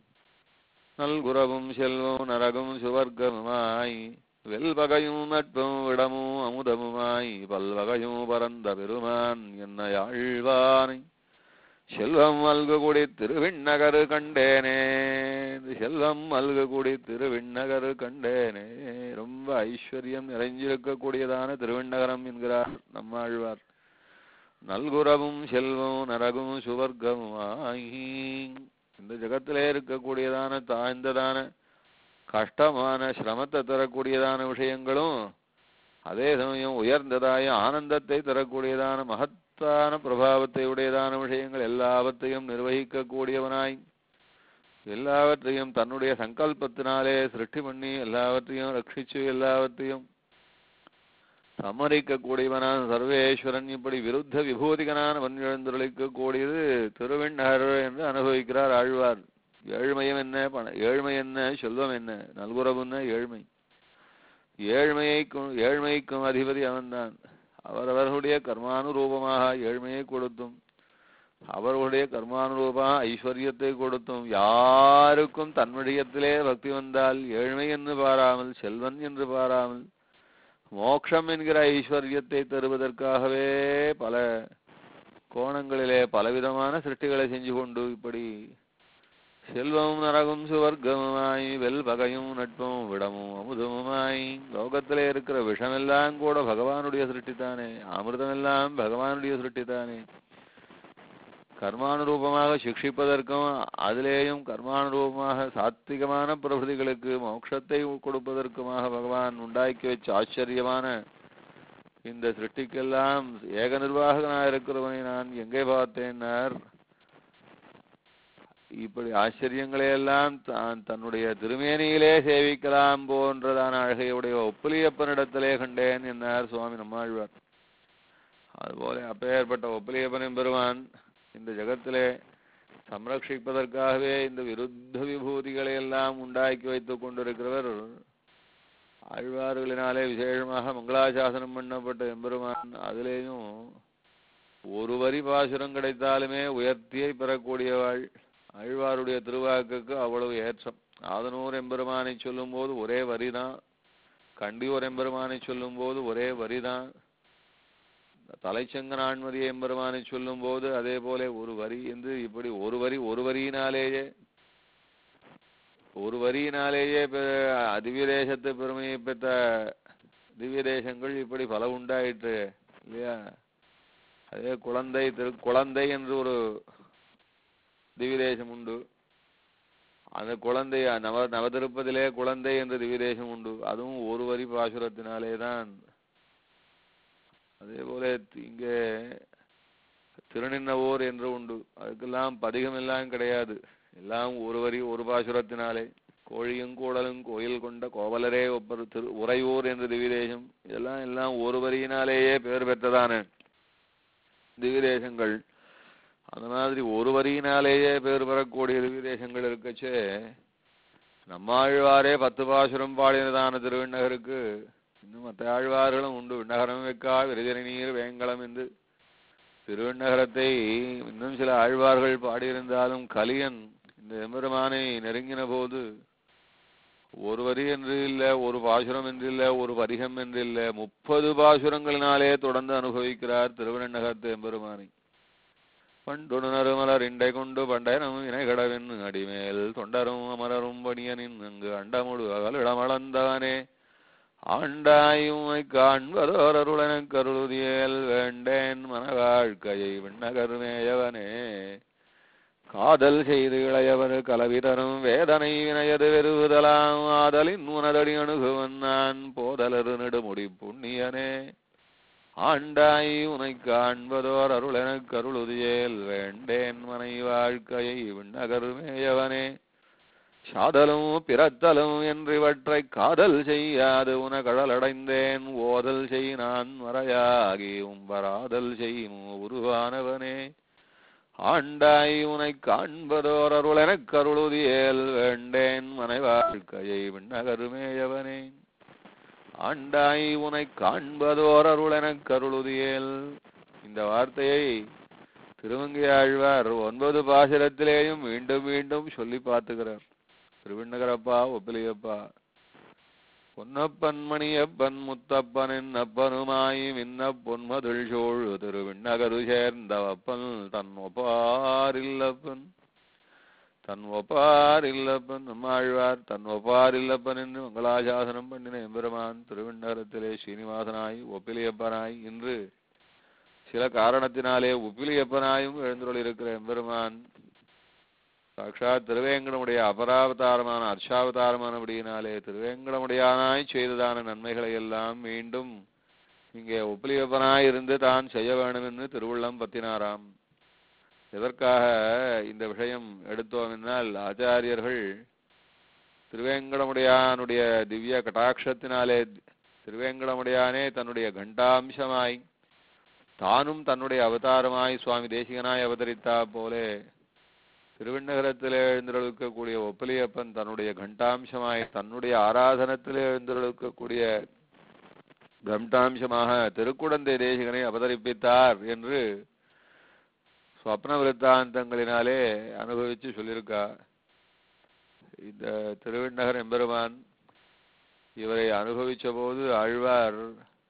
நல்குறவும் செல்வம் நரகும் சுவர்க்கமுமாய் வெல்வகையும் நட்பும் விடமும் அமுதமுமாய் பல்வகையும் பரந்த பெருமான் என்ன யாழ்வானை செல்வம் அல்கு கூடி திருவிண்ணகரு கண்டேனே செல்வம் அல்கு கூடி திருவிண்ணகரு கண்டேனே ரொம்ப ஐஸ்வர்யம் நிறைஞ்சிருக்கக்கூடியதான திருவிண்ணகரம் என்கிறார் நம்மாழ்வார் நல்குறவும் செல்வம் நரகும் சுவர்க்கமுமாய் இந்த ஜகத்திலே இருக்கக்கூடியதான தாழ்ந்ததான கஷ்டமான சிரமத்தை தரக்கூடியதான விஷயங்களும் அதே சமயம் உயர்ந்ததாய ஆனந்தத்தை தரக்கூடியதான மகத்தான பிரபாவத்தை உடையதான விஷயங்கள் எல்லாவற்றையும் நிர்வகிக்க கூடியவனாய் எல்லாவற்றையும் தன்னுடைய சங்கல்பத்தினாலே சிருஷ்டி பண்ணி எல்லாவற்றையும் ரட்சிச்சு எல்லாவற்றையும் சம்மரிக்க கூடியவனான சர்வேஸ்வரன் இப்படி விருத்த விபூதிகனான வன்னிழந்துரைக்க கூடியது திருவெண்ணர் என்று அனுபவிக்கிறார் ஆழ்வார் ஏழ்மையும் என்ன பண ஏழ்மை என்ன செல்வம் என்ன நல்குறவுன்னா ஏழ்மை ஏழ்மையைக்கும் ஏழ்மைக்கும் அதிபதி அவன்தான் அவரவர்களுடைய கர்மானுரூபமாக ஏழ்மையை கொடுத்தும் அவர்களுடைய கர்மானுரூபமாக ஐஸ்வர்யத்தை கொடுத்தும் யாருக்கும் தன்மடியத்திலே பக்தி வந்தால் ஏழ்மை என்று பாராமல் செல்வன் என்று பாராமல் மோட்சம் என்கிற ஐஸ்வர்யத்தை தருவதற்காகவே பல கோணங்களிலே பலவிதமான சிருஷ்டிகளை செஞ்சு கொண்டு இப்படி செல்வமும் நரகும் சுவர்க்கமுமாய் வெல் பகையும் நட்பும் விடமும் அமுதமுமாய் லோகத்திலே இருக்கிற விஷமெல்லாம் கூட பகவானுடைய சிருஷ்டித்தானே அமிர்தமெல்லாம் பகவானுடைய சிருஷ்டித்தானே கர்மானுரூபமாக சிக்ஷிப்பதற்கும் அதிலேயும் கர்மானுரூபமாக சாத்விகமான பிரபதிகளுக்கு மோட்சத்தை கொடுப்பதற்குமாக பகவான் உண்டாக்கி வச்ச ஆச்சரியமான இந்த சிருஷ்டிக்கெல்லாம் ஏக நிர்வாகனாக இருக்கிறவனை நான் எங்கே பார்த்தேன்னார் இப்படி ஆச்சரியங்களை எல்லாம் தான் தன்னுடைய திருமேனியிலே சேவிக்கலாம் போன்றதான அழகையுடைய ஒப்புலியப்பனிடத்திலே கண்டேன் என்னார் சுவாமி நம்மாழ்வார் அதுபோல அப்பேற்பட்ட ஒப்புலியப்பனின் பெருமான் இந்த ஜகத்திலே சம்ரட்சிப்பதற்காகவே இந்த விருத்த விபூதிகளை எல்லாம் உண்டாக்கி வைத்துக் கொண்டிருக்கிறவர் ஆழ்வார்களினாலே விசேஷமாக மங்களாசாசனம் பண்ணப்பட்ட எம்பெருமான் அதிலேயும் ஒரு வரி பாசுரம் கிடைத்தாலுமே உயர்த்தியை பெறக்கூடியவாள் ஆழ்வாருடைய திருவாக்குக்கு அவ்வளவு ஏற்றம் ஆதனூர் எம்பெருமானை சொல்லும்போது ஒரே வரிதான் கண்டியூர் எம்பெருமானை சொல்லும்போது ஒரே வரிதான் தலைச்சங்க நான்மதி எம்பெருமானை சொல்லும்போது அதே போல ஒரு வரி என்று இப்படி ஒரு வரி ஒரு வரியினாலேயே ஒரு வரியினாலேயே பெ- திவ்ய தேசத்து பெருமையை பெற்ற திவ்ய தேசங்கள் இப்படி பல உண்டாயிற்று இல்லையா அதே குழந்தை திரு குழந்தை என்று ஒரு திவ்ய தேசம் உண்டு அந்த குழந்தை நவ நவதிருப்பதிலே குழந்தை என்ற திவ்ய தேசம் உண்டு அதுவும் ஒரு வரி பாசுரத்தினாலே தான் அதே போல இங்கே திருநின்னவோர் என்று உண்டு அதுக்கெல்லாம் பதிகம் எல்லாம் கிடையாது எல்லாம் ஒரு வரி ஒரு பாசுரத்தினாலே கோழியும் கூடலும் கோயில் கொண்ட கோவலரே ஒப்பர் திரு உறையூர் என்று திவிதேசம் இதெல்லாம் எல்லாம் ஒரு வரியினாலேயே பெயர் பெற்றதான திவிதேசங்கள் அந்த மாதிரி ஒரு வரியினாலேயே பேர் பெறக்கூடிய திவிதேசங்கள் இருக்கச்சே நம்மாழ்வாரே பத்து பாசுரம் பாடினதான திருவிண்ணகருக்கு இன்னும் மற்ற ஆழ்வார்களும் உண்டு விண்ணகரம் வைக்கா விருதிர நீர் வேங்கலம் என்று திருவண்ணகரத்தை இன்னும் சில ஆழ்வார்கள் பாடியிருந்தாலும் கலியன் இந்த எம்பெருமானை நெருங்கின போது ஒரு வரி என்று இல்லை ஒரு பாசுரம் என்று இல்லை ஒரு பதிகம் என்று இல்லை முப்பது பாசுரங்களினாலே தொடர்ந்து அனுபவிக்கிறார் திருவண்ணகரத்து எம்பெருமானை பண்டுணரு மலர் இண்டை கொண்டு பண்டனம் இணைகடவென் அடிமேல் தொண்டரும் அமரரும் பணியனின் அங்கு அண்டமுடு அகலிடமளந்தவனே ஆண்டாயுமை காண்பதோர் அருளனக் கருளுதியேல் வேண்டேன் மன வாழ்க்கையை விண்ணகருமேயவனே காதல் செய்து இளையவர் கலவிதரும் வேதனை வினையது வெறுதலாம் ஆதலின் உனதடி அணுகுவன் நான் போதலரு நெடுமுடி புண்ணியனே ஆண்டாய் உனை காண்பதோர் அருளெனக் கருளுதியேல் வேண்டேன் மனை வாழ்க்கையை விண்ணகருமேயவனே சாதலும் பிறத்தலும் என்று இவற்றைக் காதல் செய்யாது உன கடலடைந்தேன் ஓதல் செய் நான் மறையாகி உம்பராதல் செய்யும் உருவானவனே ஆண்டாய் உனைக் காண்பதோர் அருளெனக் கருளுதியேல் வேண்டேன் மனை வாழ்க்கையை விண்ணகருமேயவனே ஆண்டாய் உனைக் காண்பதோர் அருளெனக் கருளுதியேல் இந்த வார்த்தையை திருவங்கை ஆழ்வார் ஒன்பது பாசுரத்திலேயும் மீண்டும் மீண்டும் சொல்லி பார்த்துக்கிறார் திருவிண்ணகரப்பா ஒப்பிலியப்பா பொன்னப்பன் மணியப்பன் முத்தப்பன் என்னப்பனுமாய் மின்ன பொன்மதில் சோழ் திருவிண்ணகரு சேர்ந்தவப்பன் தன் ஒப்பாரில்லப்பன் தன் ஒப்பார் இல்லப்பன் நம்மாழ்வார் தன் ஒப்பார் இல்லப்பன் என்று மங்களாசாசனம் பண்ணின எம்பெருமான் திருவிண்ணகரத்திலே ஸ்ரீனிவாசனாய் ஒப்பிலியப்பனாய் இன்று சில காரணத்தினாலே உப்பிலியப்பனாயும் எழுந்துள்ளிருக்கிற எம்பெருமான் சாட்சாத் திருவேங்கடமுடைய அபராவதாரமான அர்ஷாவதாரமானபடியினாலே திருவேங்கடமுடையானாய் செய்ததான நன்மைகளை எல்லாம் மீண்டும் இங்கே ஒப்பிலியப்பனாய் இருந்து தான் செய்ய வேண்டும் என்று திருவுள்ளம் பத்தினாராம் எதற்காக இந்த விஷயம் எடுத்தோம் என்னால் ஆச்சாரியர்கள் திருவேங்கடமுடையானுடைய திவ்ய கட்டாட்சத்தினாலே திருவேங்கடமுடையானே தன்னுடைய கண்டாம்சமாய் தானும் தன்னுடைய அவதாரமாய் சுவாமி தேசிகனாய் அவதரித்தா போலே திருவிண்ணகரத்திலே எழுந்திருக்கக்கூடிய ஒப்பிலியப்பன் தன்னுடைய கண்டாம்சமாய் தன்னுடைய ஆராதனத்திலே எழுந்திருக்கக்கூடிய கண்டாம்சமாக திருக்குடந்தை தேசிகனை அவதரிப்பித்தார் என்று ஸ்வப்ன விருத்தாந்தங்களினாலே அனுபவிச்சு சொல்லியிருக்கா இந்த திருவிண்ணகர் எம்பெருமான் இவரை அனுபவிச்ச போது ஆழ்வார்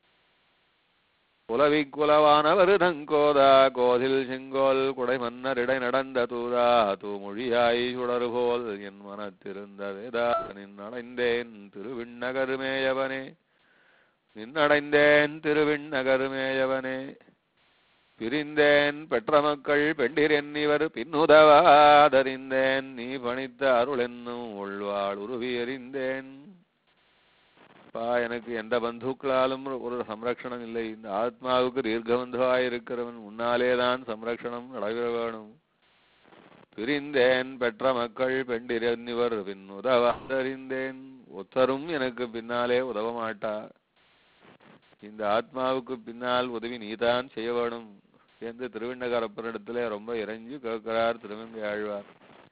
குலவி குலவானவர் தங்கோதா கோதில் செங்கோல் குடை மன்னரிடை நடந்த தூதா தூமொழியாய் சுடருபோல் என் மனத்திருந்த வேதா நின்னடைந்தேன் திருவிண்ணகருமேயவனே நின்னடைந்தேன் திருவிண்ணகருமேயவனே பிரிந்தேன் பெற்ற மக்கள் பெண்டிரென்னிவர் பின்னுதவாதறிந்தேன் நீ பணித்த அருள் என்னும் உள்வாள் உருவி எறிந்தேன் பா எனக்கு எந்த பந்துக்களாலும் ஒரு சம்ரக்ஷணம் இல்லை இந்த ஆத்மாவுக்கு தீர்க்கபந்துவாயிருக்கிறவன் முன்னாலேதான் சம்ரக்ஷணம் நடைபெற வேணும் பிரிந்தேன் பெற்ற மக்கள் பெண்டிரென்னிவர் பின் உதவாதறிந்தேன் ஒத்தரும் எனக்கு பின்னாலே உதவ மாட்டா இந்த ஆத்மாவுக்கு பின்னால் உதவி நீதான் செய்ய வேணும் என்று திருவிண்ணகரப்பனிடத்திலே ரொம்ப இறைஞ்சு கேட்கிறார் திருவங்கை ஆழ்வார்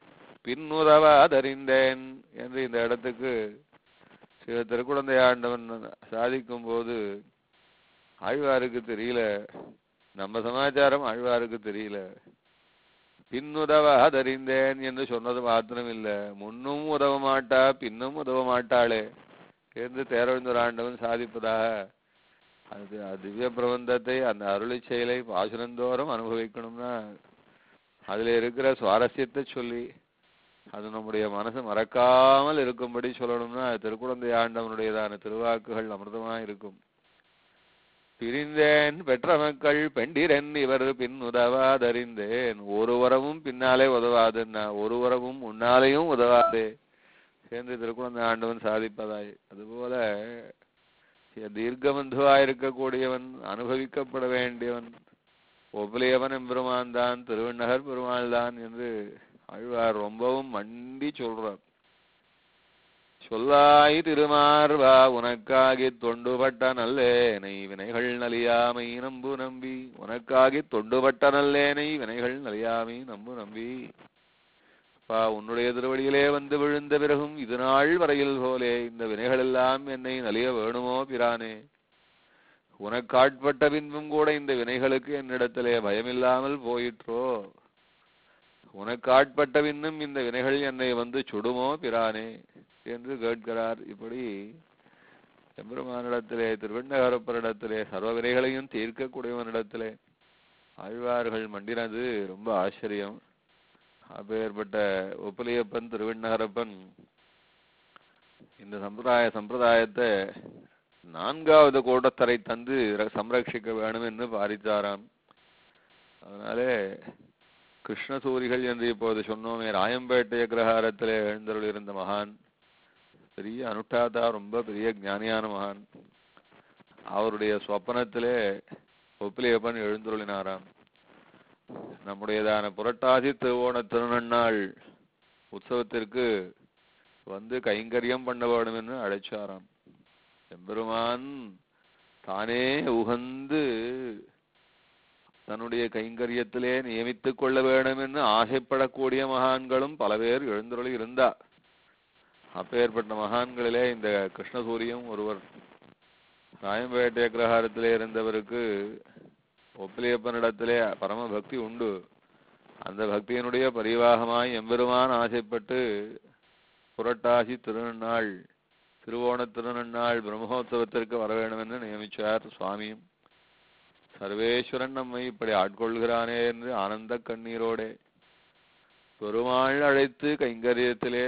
பின்னுதவாதறிந்தேன் என்று இந்த இடத்துக்கு சில திருக்குழந்தை ஆண்டவன் சாதிக்கும் போது ஆழ்வாருக்கு தெரியல நம்ம சமாச்சாரம் ஆழ்வாருக்கு தெரியல பின்னுதவாதறிந்தேன் என்று சொன்னது மாத்திரம் இல்ல முன்னும் உதவ மாட்டா பின்னும் உதவ மாட்டாளே என்று தேரவிந்தர் ஆண்டவன் சாதிப்பதாக அது அது திவ்ய பிரபந்தத்தை அந்த அருளை செயலை பாசுரந்தோறும் அனுபவிக்கணும்னா அதுல இருக்கிற சுவாரஸ்யத்தை சொல்லி அது நம்முடைய மனசு மறக்காமல் இருக்கும்படி சொல்லணும்னா அது திருக்குழந்தை ஆண்டவனுடையதான திருவாக்குகள் அமிர்தமா இருக்கும் பிரிந்தேன் பெற்ற மக்கள் பெண்டிரென் இவர் பின் உதவாதறிந்தேன் ஒருவரமும் பின்னாலே உதவாதுன்னா ஒருவரமும் முன்னாலேயும் உதவாதே சேர்ந்து திருக்குழந்தை ஆண்டவன் சாதிப்பதாய் அதுபோல தீர்க்கபந்துவாய் இருக்கக்கூடியவன் அனுபவிக்கப்பட வேண்டியவன் ஒப்பிலியவன் எம்பெருமான் தான் திருவண்ணகர் பெருமாள் தான் என்று ஆழ்வார் ரொம்பவும் மண்டி சொல்றார் சொல்லாய் திருமார்வா உனக்காகி தொண்டுபட்ட நல்லேனை வினைகள் நலியாமை நம்பு நம்பி உனக்காகி தொண்டுபட்ட நல்லேனை வினைகள் நலியாமை நம்பு நம்பி அப்பா உன்னுடைய திருவடியிலே வந்து விழுந்த பிறகும் இது நாள் வரையில் போலே இந்த வினைகள் எல்லாம் என்னை நலிய வேணுமோ பிரானே உனக்கு ஆட்பட்ட பின்பும் கூட இந்த வினைகளுக்கு என்னிடத்திலே பயமில்லாமல் போயிற்றோ உனக்கு ஆட்பட்ட பின்னும் இந்த வினைகள் என்னை வந்து சுடுமோ பிரானே என்று கேட்கிறார் இப்படி எம்பெருமானிடத்திலே திருவண்ணகரப்பரிடத்திலே சர்வ வினைகளையும் தீர்க்கக்கூடியவனிடத்திலே ஆழ்வார்கள் மண்டினது ரொம்ப ஆச்சரியம் அப்பேற்பட்ட ஒப்புலியப்பன் திருவண்ணகரப்பன் இந்த சம்பிரதாய சம்பிரதாயத்தை நான்காவது கூட்டத்தரை தந்து ர- சம்ரட்சிக்க வேணும் என்று பாரித்தாராம் அதனாலே கிருஷ்ணசூரிகள் என்று இப்போது சொன்னோமே ராயம்பேட்டை கிரகாரத்திலே எழுந்தருள் இருந்த மகான் பெரிய அனுஷ்டாதா ரொம்ப பெரிய ஞானியான மகான் அவருடைய சொப்பனத்திலே ஒப்பிலியப்பன் எழுந்தருளினாராம் நம்முடையதான புரட்டாசி திருவோண திருநன்னாள் உற்சவத்திற்கு வந்து கைங்கரியம் பண்ண வேண்டும் என்று அழைச்சாராம் எம்பெருமான் தானே உகந்து தன்னுடைய கைங்கரியத்திலே நியமித்துக் கொள்ள வேண்டும் என்று ஆசைப்படக்கூடிய மகான்களும் பல பேர் எழுந்தருளி இருந்தா அப்பேற்பட்ட மகான்களிலே இந்த கிருஷ்ணசூரியம் ஒருவர் ராயம்பேட்டை அக்ரஹாரத்திலே இருந்தவருக்கு ஒப்பிலியப்பனிடத்திலே பரம பக்தி உண்டு அந்த பக்தியினுடைய பரிவாகமாய் எம்பெருமான் ஆசைப்பட்டு புரட்டாசி திருநன்னாள் திருவோண திருநன்னாள் பிரம்மோத்சவத்திற்கு வர வேண்டும் என்று நியமிச்சார் சுவாமியும் சர்வேஸ்வரன் நம்மை இப்படி ஆட்கொள்கிறானே என்று ஆனந்த கண்ணீரோடே பெருமாள் அழைத்து கைங்கரியத்திலே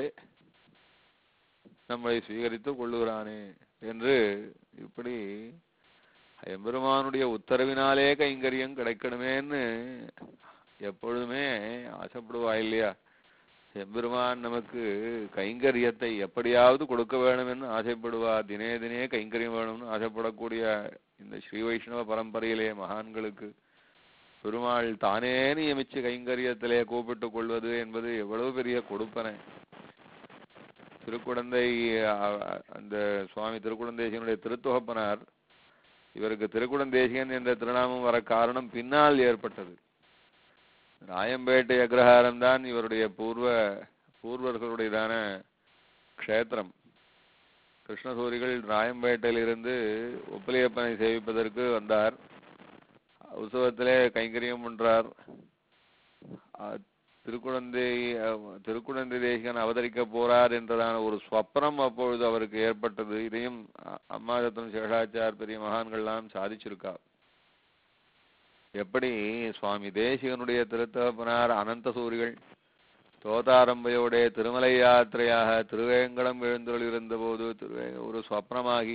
நம்மை சுவீகரித்துக் கொள்ளுகிறானே என்று இப்படி எம்பெருமானுடைய உத்தரவினாலே கைங்கரியம் கிடைக்கணுமேன்னு எப்பொழுதுமே ஆசைப்படுவா இல்லையா எம்பெருமான் நமக்கு கைங்கரியத்தை எப்படியாவது கொடுக்க வேணும்னு ஆசைப்படுவா தினே தினே கைங்கரியம் வேணும்னு ஆசைப்படக்கூடிய இந்த ஸ்ரீ வைஷ்ணவ பரம்பரையிலே மகான்களுக்கு பெருமாள் தானே நியமிச்சு கைங்கரியத்திலே கூப்பிட்டுக் கொள்வது என்பது எவ்வளவு பெரிய கொடுப்பனை திருக்குடந்தை அ- அ- அந்த சுவாமி திருக்குடந்தேசியனுடைய திருத்தொகப்பனார் இவருக்கு திருக்குடந்தேசியன் என்ற திருநாமம் வர காரணம் பின்னால் ஏற்பட்டது ராயம்பேட்டை அக்ரஹாரம் தான் இவருடைய பூர்வ பூர்வர்களுடையதான க்ஷேத்திரம் கிருஷ்ணசூரிகள் ராயம்பேட்டையிலிருந்து உப்பிலியப்பனை சேவிப்பதற்கு வந்தார் உற்சவத்திலே கைங்கரியம் பண்றார் அ- திருக்குழந்தை அஹ், திருக்குழந்தை தேசிகன் அவதரிக்க போறார் என்றதான ஒரு ஸ்வப்னம் அப்பொழுது அவருக்கு ஏற்பட்டது இதையும் அ- அம்மாதத்தன் சேஷாச்சார் பெரிய மகான்கள்லாம் சாதிச்சிருக்கா எப்படி சுவாமி தேசிகனுடைய திருத்தகப்பனார் அனந்த சூரிகள் தோதாரம்பையோட திருமலை யாத்திரையாக திருவேங்கடம் எழுந்தொழி இருந்தபோது திருவே ஒரு ஸ்வப்னமாகி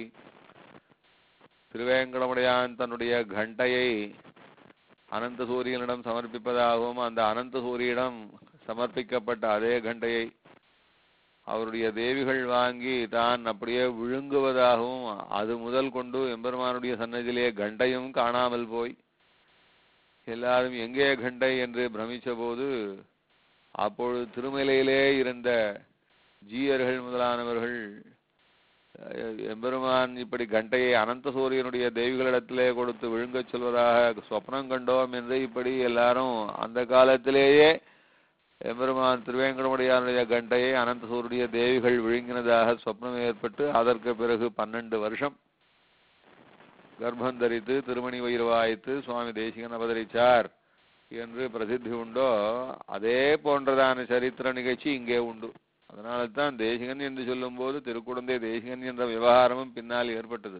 திருவேங்கடமுடையான் தன்னுடைய கண்டையை அனந்த சூரியனிடம் சமர்ப்பிப்பதாகவும் அந்த அனந்த சூரியனிடம் சமர்ப்பிக்கப்பட்ட அதே கண்டையை அவருடைய தேவிகள் வாங்கி தான் அப்படியே விழுங்குவதாகவும் அது முதல் கொண்டு எம்பெருமானுடைய சன்னதியிலே கண்டையும் காணாமல் போய் எல்லாரும் எங்கே கண்டை என்று பிரமிச்ச போது அப்பொழுது திருமலையிலே இருந்த ஜீயர்கள் முதலானவர்கள் அஹ், எம்பெருமான் இப்படி கண்டையை அனந்த சூரியனுடைய தெய்வங்களிடத்திலே கொடுத்து விழுங்கச் சொல்வதாக சொப்னம் கண்டோம் என்று இப்படி எல்லாரும் அந்த காலத்திலேயே எம்பெருமான் திருவேங்கடமுடையானுடைய கண்டையை அனந்த சூரிய தேவிகள் விழுங்கினதாக சொப்னம் ஏற்பட்டு அதற்கு பிறகு பன்னெண்டு வருஷம் கர்ப்பம் தரித்து திருமணி வயிறுவாய்த்து சுவாமி தேசிகன் அவதரிச்சார் என்று பிரசித்தி உண்டோ அதே போன்றதான சரித்திர நிகழ்ச்சி இங்கே உண்டு அதனால தான் தேசிகன் என்று சொல்லும்போது திருக்குடந்தை தேசிகன் என்ற விவகாரமும் பின்னால் ஏற்பட்டது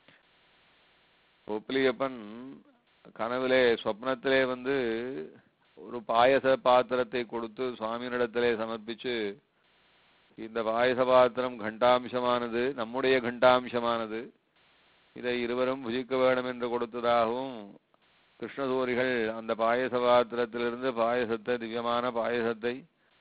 ஒப்பிலியப்பன் கனவிலே சொப்னத்திலே வந்து ஒரு பாயச பாத்திரத்தை கொடுத்து சுவாமியினிடத்திலே சமர்ப்பிச்சு இந்த பாயச பாத்திரம் கண்டாம்சமானது நம்முடைய கண்டாம்சமானது இதை இருவரும் புஜிக்க வேண்டும் என்று கொடுத்ததாகவும் கிருஷ்ணசூரிகள் அந்த பாயச பாத்திரத்திலிருந்து பாயசத்தை திவ்யமான பாயசத்தை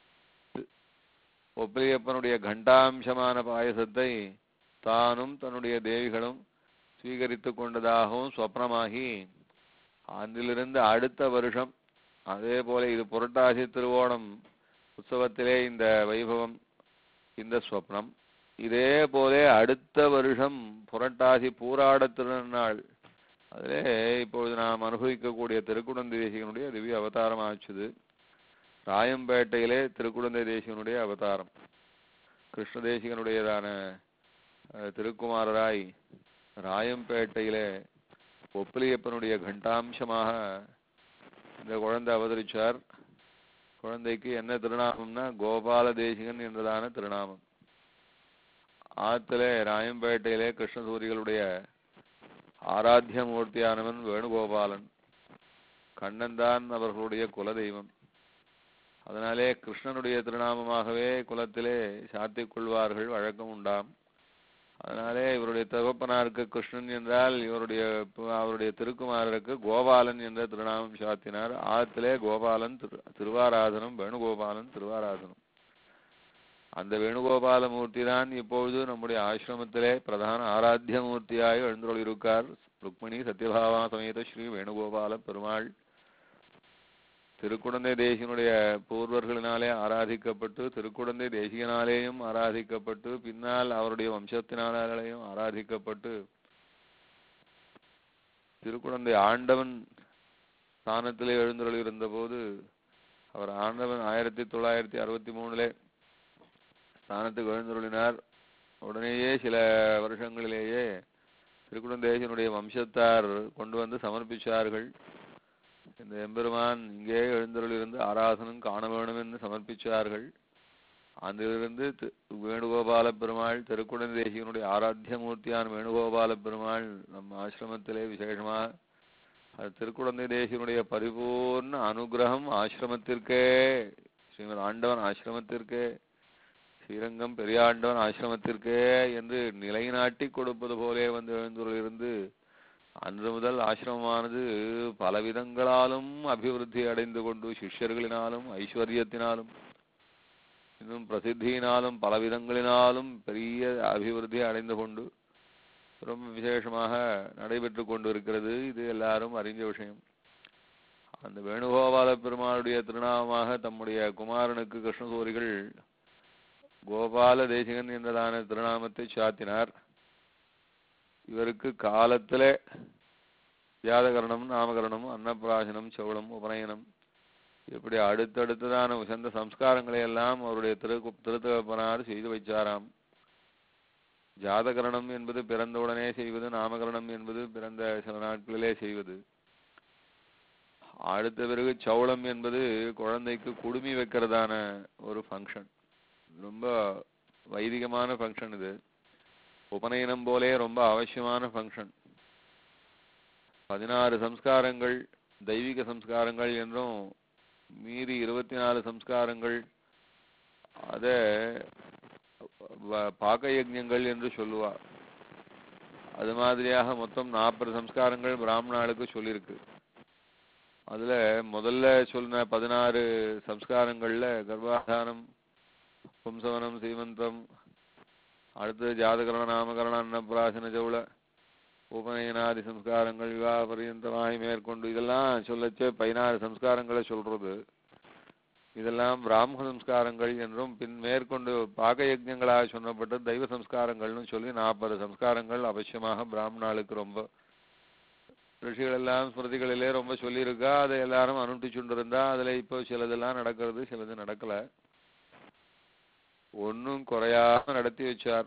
ஒப்பிலியப்பனுடைய கண்டாம்சமான பாயசத்தை தானும் தன்னுடைய தேவிகளும் ஸ்வீகரித்து கொண்டதாகவும் சொப்னமாகி அதிலிருந்து அடுத்த வருஷம் அதே போல இது புரட்டாசி திருவோணம் உற்சவத்திலே இந்த வைபவம் இந்த ஸ்வப்னம் இதே போல அடுத்த வருஷம் புரட்டாசி பூராட திருநாள் அதிலே இப்பொழுது நாம் அனுபவிக்கக்கூடிய திருக்குடந்தை தேசிகனுடைய திவ்ய அவதாரம் ஆச்சுது ராயம்பேட்டையிலே திருக்குடந்தை தேசிகனுடைய அவதாரம் கிருஷ்ண தேசிகனுடையதான அஹ், திருக்குமாரராய் ராயம்பேட்டையிலே ஒப்பிலியப்பனுடைய கண்டாம்சமாக இந்த குழந்தை அவதரிச்சார் குழந்தைக்கு என்ன திருநாமம்னா கோபால தேசிகன் என்றதான திருநாமம் ஆத்திலே ராயம்பேட்டையிலே கிருஷ்ணசூரிகளுடைய ஆராத்திய மூர்த்தியானவன் வேணுகோபாலன் கண்ணன்தான் அவர்களுடைய குலதெய்வம் அதனாலே கிருஷ்ணனுடைய திருநாமமாகவே குலத்திலே சாத்திக் கொள்வார்கள் வழக்கம் உண்டாம் அதனாலே இவருடைய தகப்பனாருக்கு கிருஷ்ணன் என்றால் இவருடைய பு- அவருடைய திருக்குமாரருக்கு கோபாலன் என்ற திருநாமம் சாத்தினார் ஆத்திலே கோபாலன் திரு திருவாராதனம் வேணுகோபாலன் திருவாராதனம் அந்த வேணுகோபால மூர்த்தி தான் இப்பொழுது நம்முடைய ஆசிரமத்திலே பிரதான ஆராத்திய மூர்த்தியாய் எழுந்தருளிருக்கார் ருக்மிணி சத்யபாமா சமேத ஸ்ரீ வேணுகோபால பெருமாள் திருக்குடந்தை தேசிகனுடைய பூர்வர்களினாலே ஆராதிக்கப்பட்டு திருக்குடந்தை தேசிகனாலேயும் ஆராதிக்கப்பட்டு பின்னால் அவருடைய வம்சத்தினாலேயும் ஆராதிக்கப்பட்டு திருக்குடந்தை ஆண்டவன் ஸ்தானத்திலே எழுந்தருளி இருந்தபோது அவர் ஆண்டவன் ஆயிரத்தி தொள்ளாயிரத்தி அறுபத்தி மூணுல ஸ்தானத்துக்கு எழுந்தருளினார் உடனேயே சில வருஷங்களிலேயே திருக்குடந்தேசனுடைய வம்சத்தார் கொண்டு வந்து சமர்ப்பிச்சார்கள் இந்த எம்பெருமான் இங்கே எழுந்தருளிருந்து ஆராதனம் காண வேண்டும் என்று சமர்ப்பிச்சார்கள் அதிலிருந்து தி- வேணுகோபால பெருமாள் திருக்குடல் தேசிகனுடைய ஆராத்திய மூர்த்தியான வேணுகோபால பெருமாள் நம் ஆசிரமத்திலே விசேஷமா அது திருக்குடந்தை தேசிகனுடைய பரிபூர்ண அனுகிரகம் ஆசிரமத்திற்கே ஸ்ரீமத் ஆண்டவன் ஆசிரமத்திற்கே ஸ்ரீரங்கம் பெரியாண்டவன் ஆசிரமத்திற்கே என்று நிலைநாட்டி கொடுப்பது போலே வந்து எழுந்துள்ளிருந்து அன்று முதல் ஆசிரமமானது பல விதங்களாலும் அபிவிருத்தி அடைந்து கொண்டு சிஷ்யர்களினாலும் ஐஸ்வர்யத்தினாலும் இன்னும் பிரசித்தியினாலும் பல விதங்களினாலும் பெரிய அபிவிருத்தி அடைந்து கொண்டு ரொம்ப விசேஷமாக நடைபெற்று கொண்டு இருக்கிறது இது எல்லாரும் அறிஞ்ச விஷயம் அந்த வேணுகோபால பெருமாளுடைய திருநாமமாக தம்முடைய குமாரனுக்கு கிருஷ்ணசூரிகள் கோபால தேசிகன் என்றதான திருநாமத்தை சாத்தினார் இவருக்கு காலத்திலே ஜாதகரணம் நாமகரணம் அன்னப்பிராசனம் சௌளம் உபநயனம் இப்படி அடுத்தடுத்ததான உசந்த சம்ஸ்காரங்களை எல்லாம் அவருடைய திரு திருத்தகப்பனார் செய்து வைச்சாராம் ஜாதகரணம் என்பது பிறந்தவுடனே செய்வது நாமகரணம் என்பது பிறந்த சில நாட்களிலே செய்வது அடுத்த பிறகு சௌளம் என்பது குழந்தைக்கு குடுமி வைக்கிறதான ஒரு ஃபங்க்ஷன் ரொம்ப வைதிகமான ஃபங்க்ஷன் இது உபநயனம் போலே ரொம்ப அவசியமான ஃபங்க்ஷன் பதினாறு சம்ஸ்காரங்கள் தெய்வீக சம்ஸ்காரங்கள் என்றும் மீறி இருபத்தி நாலு சம்ஸ்காரங்கள் அத வ- பாக யஜ்ஞங்கள் என்று சொல்லுவார் அது மாதிரியாக மொத்தம் நாற்பது சம்ஸ்காரங்கள் பிராமணாளுக்கு சொல்லியிருக்கு அதுல முதல்ல சொன்ன பதினாறு சம்ஸ்காரங்கள்ல கர்ப்பாதானம் பும்சவனம் சீமந்தம் அடுத்தது ஜாதகரண நாமகரண அன்னப்பிராசன ஜவுள உபநயனாதி சம்ஸ்காரங்கள் விவாக பரியந்தமாய் மேற்கொண்டு இதெல்லாம் சொல்லச்சே பதினாறு சம்ஸ்காரங்களை சொல்றது இதெல்லாம் பிராமண சம்ஸ்காரங்கள் என்றும் பின் மேற்கொண்டு பாக யஜ்ஞங்களாக சொன்னப்பட்ட தெய்வ சம்ஸ்காரங்கள்னு சொல்லி நாற்பது சம்ஸ்காரங்கள் அவசியமாக பிராமணாளுக்கு ரொம்ப ரிஷிகள் எல்லாம் ஸ்மிருதிகளிலே ரொம்ப சொல்லியிருக்கா அதை எல்லாரும் அனுஷ்டிச்சுட்டு இருந்தா அதுல இப்போ சிலதெல்லாம் நடக்கிறது சிலது நடக்கல ஒன்றும் குறையாம நடத்தி வச்சார்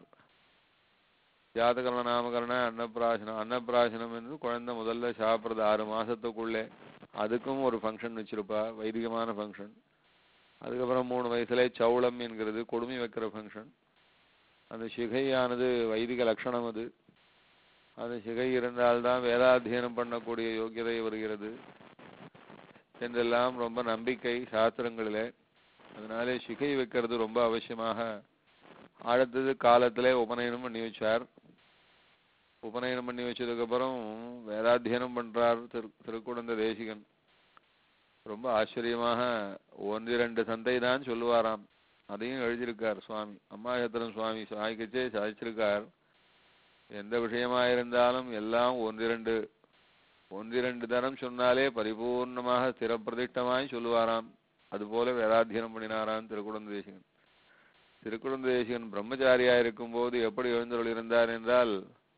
ஜாதகரண நாமகரண அன்னப்பிராசனம் அன்னப்பிராசனம் என்று குழந்தை முதல்ல சாப்பிட்றது ஆறு மாசத்துக்குள்ளே அதுக்கும் ஒரு ஃபங்க்ஷன் வச்சிருப்பா வைதிகமான ஃபங்க்ஷன் அதுக்கப்புறம் மூணு வயசுல சௌளம் என்கிறது கொடுமை வைக்கிற ஃபங்க்ஷன் அந்த சிகையானது வைதிக லட்சணம் அது அந்த சிகை இருந்தால்தான் வேதாத்தியனம் பண்ணக்கூடிய யோக்கியதை வருகிறது என்றெல்லாம் ரொம்ப நம்பிக்கை சாஸ்திரங்களிலே அதனாலே சிகை வைக்கிறது ரொம்ப அவசியமாக அடுத்தது காலத்திலே உபநயனம் பண்ணி வச்சார் உபநயனம் பண்ணி வச்சதுக்கு அப்புறம் வேதாத்தியனம் பண்றார் திரு திருக்குடந்த தேசிகன் ரொம்ப ஆச்சரியமாக ஒன்றிரண்டு சந்தை தான் சொல்லுவாராம் அதையும் எழுதியிருக்கார் சுவாமி அம்மாயத்திரம் சுவாமி சாய்க்கச்சே சாதிச்சிருக்கார் எந்த விஷயமா இருந்தாலும் எல்லாம் ஒன்றிரண்டு ஒன்றிரண்டு தரம் சொன்னாலே பரிபூர்ணமாக ஸ்திரப்பிரதிஷ்டமாய் சொல்லுவாராம் அதுபோல வேதாத்தியனம் பண்ணினாராம் திருக்குடந்த தேசிகன் திருக்குடந்த தேசிகன் பிரம்மச்சாரியா இருக்கும்போது எப்படி எழுந்தருள் இருந்தார் என்றால்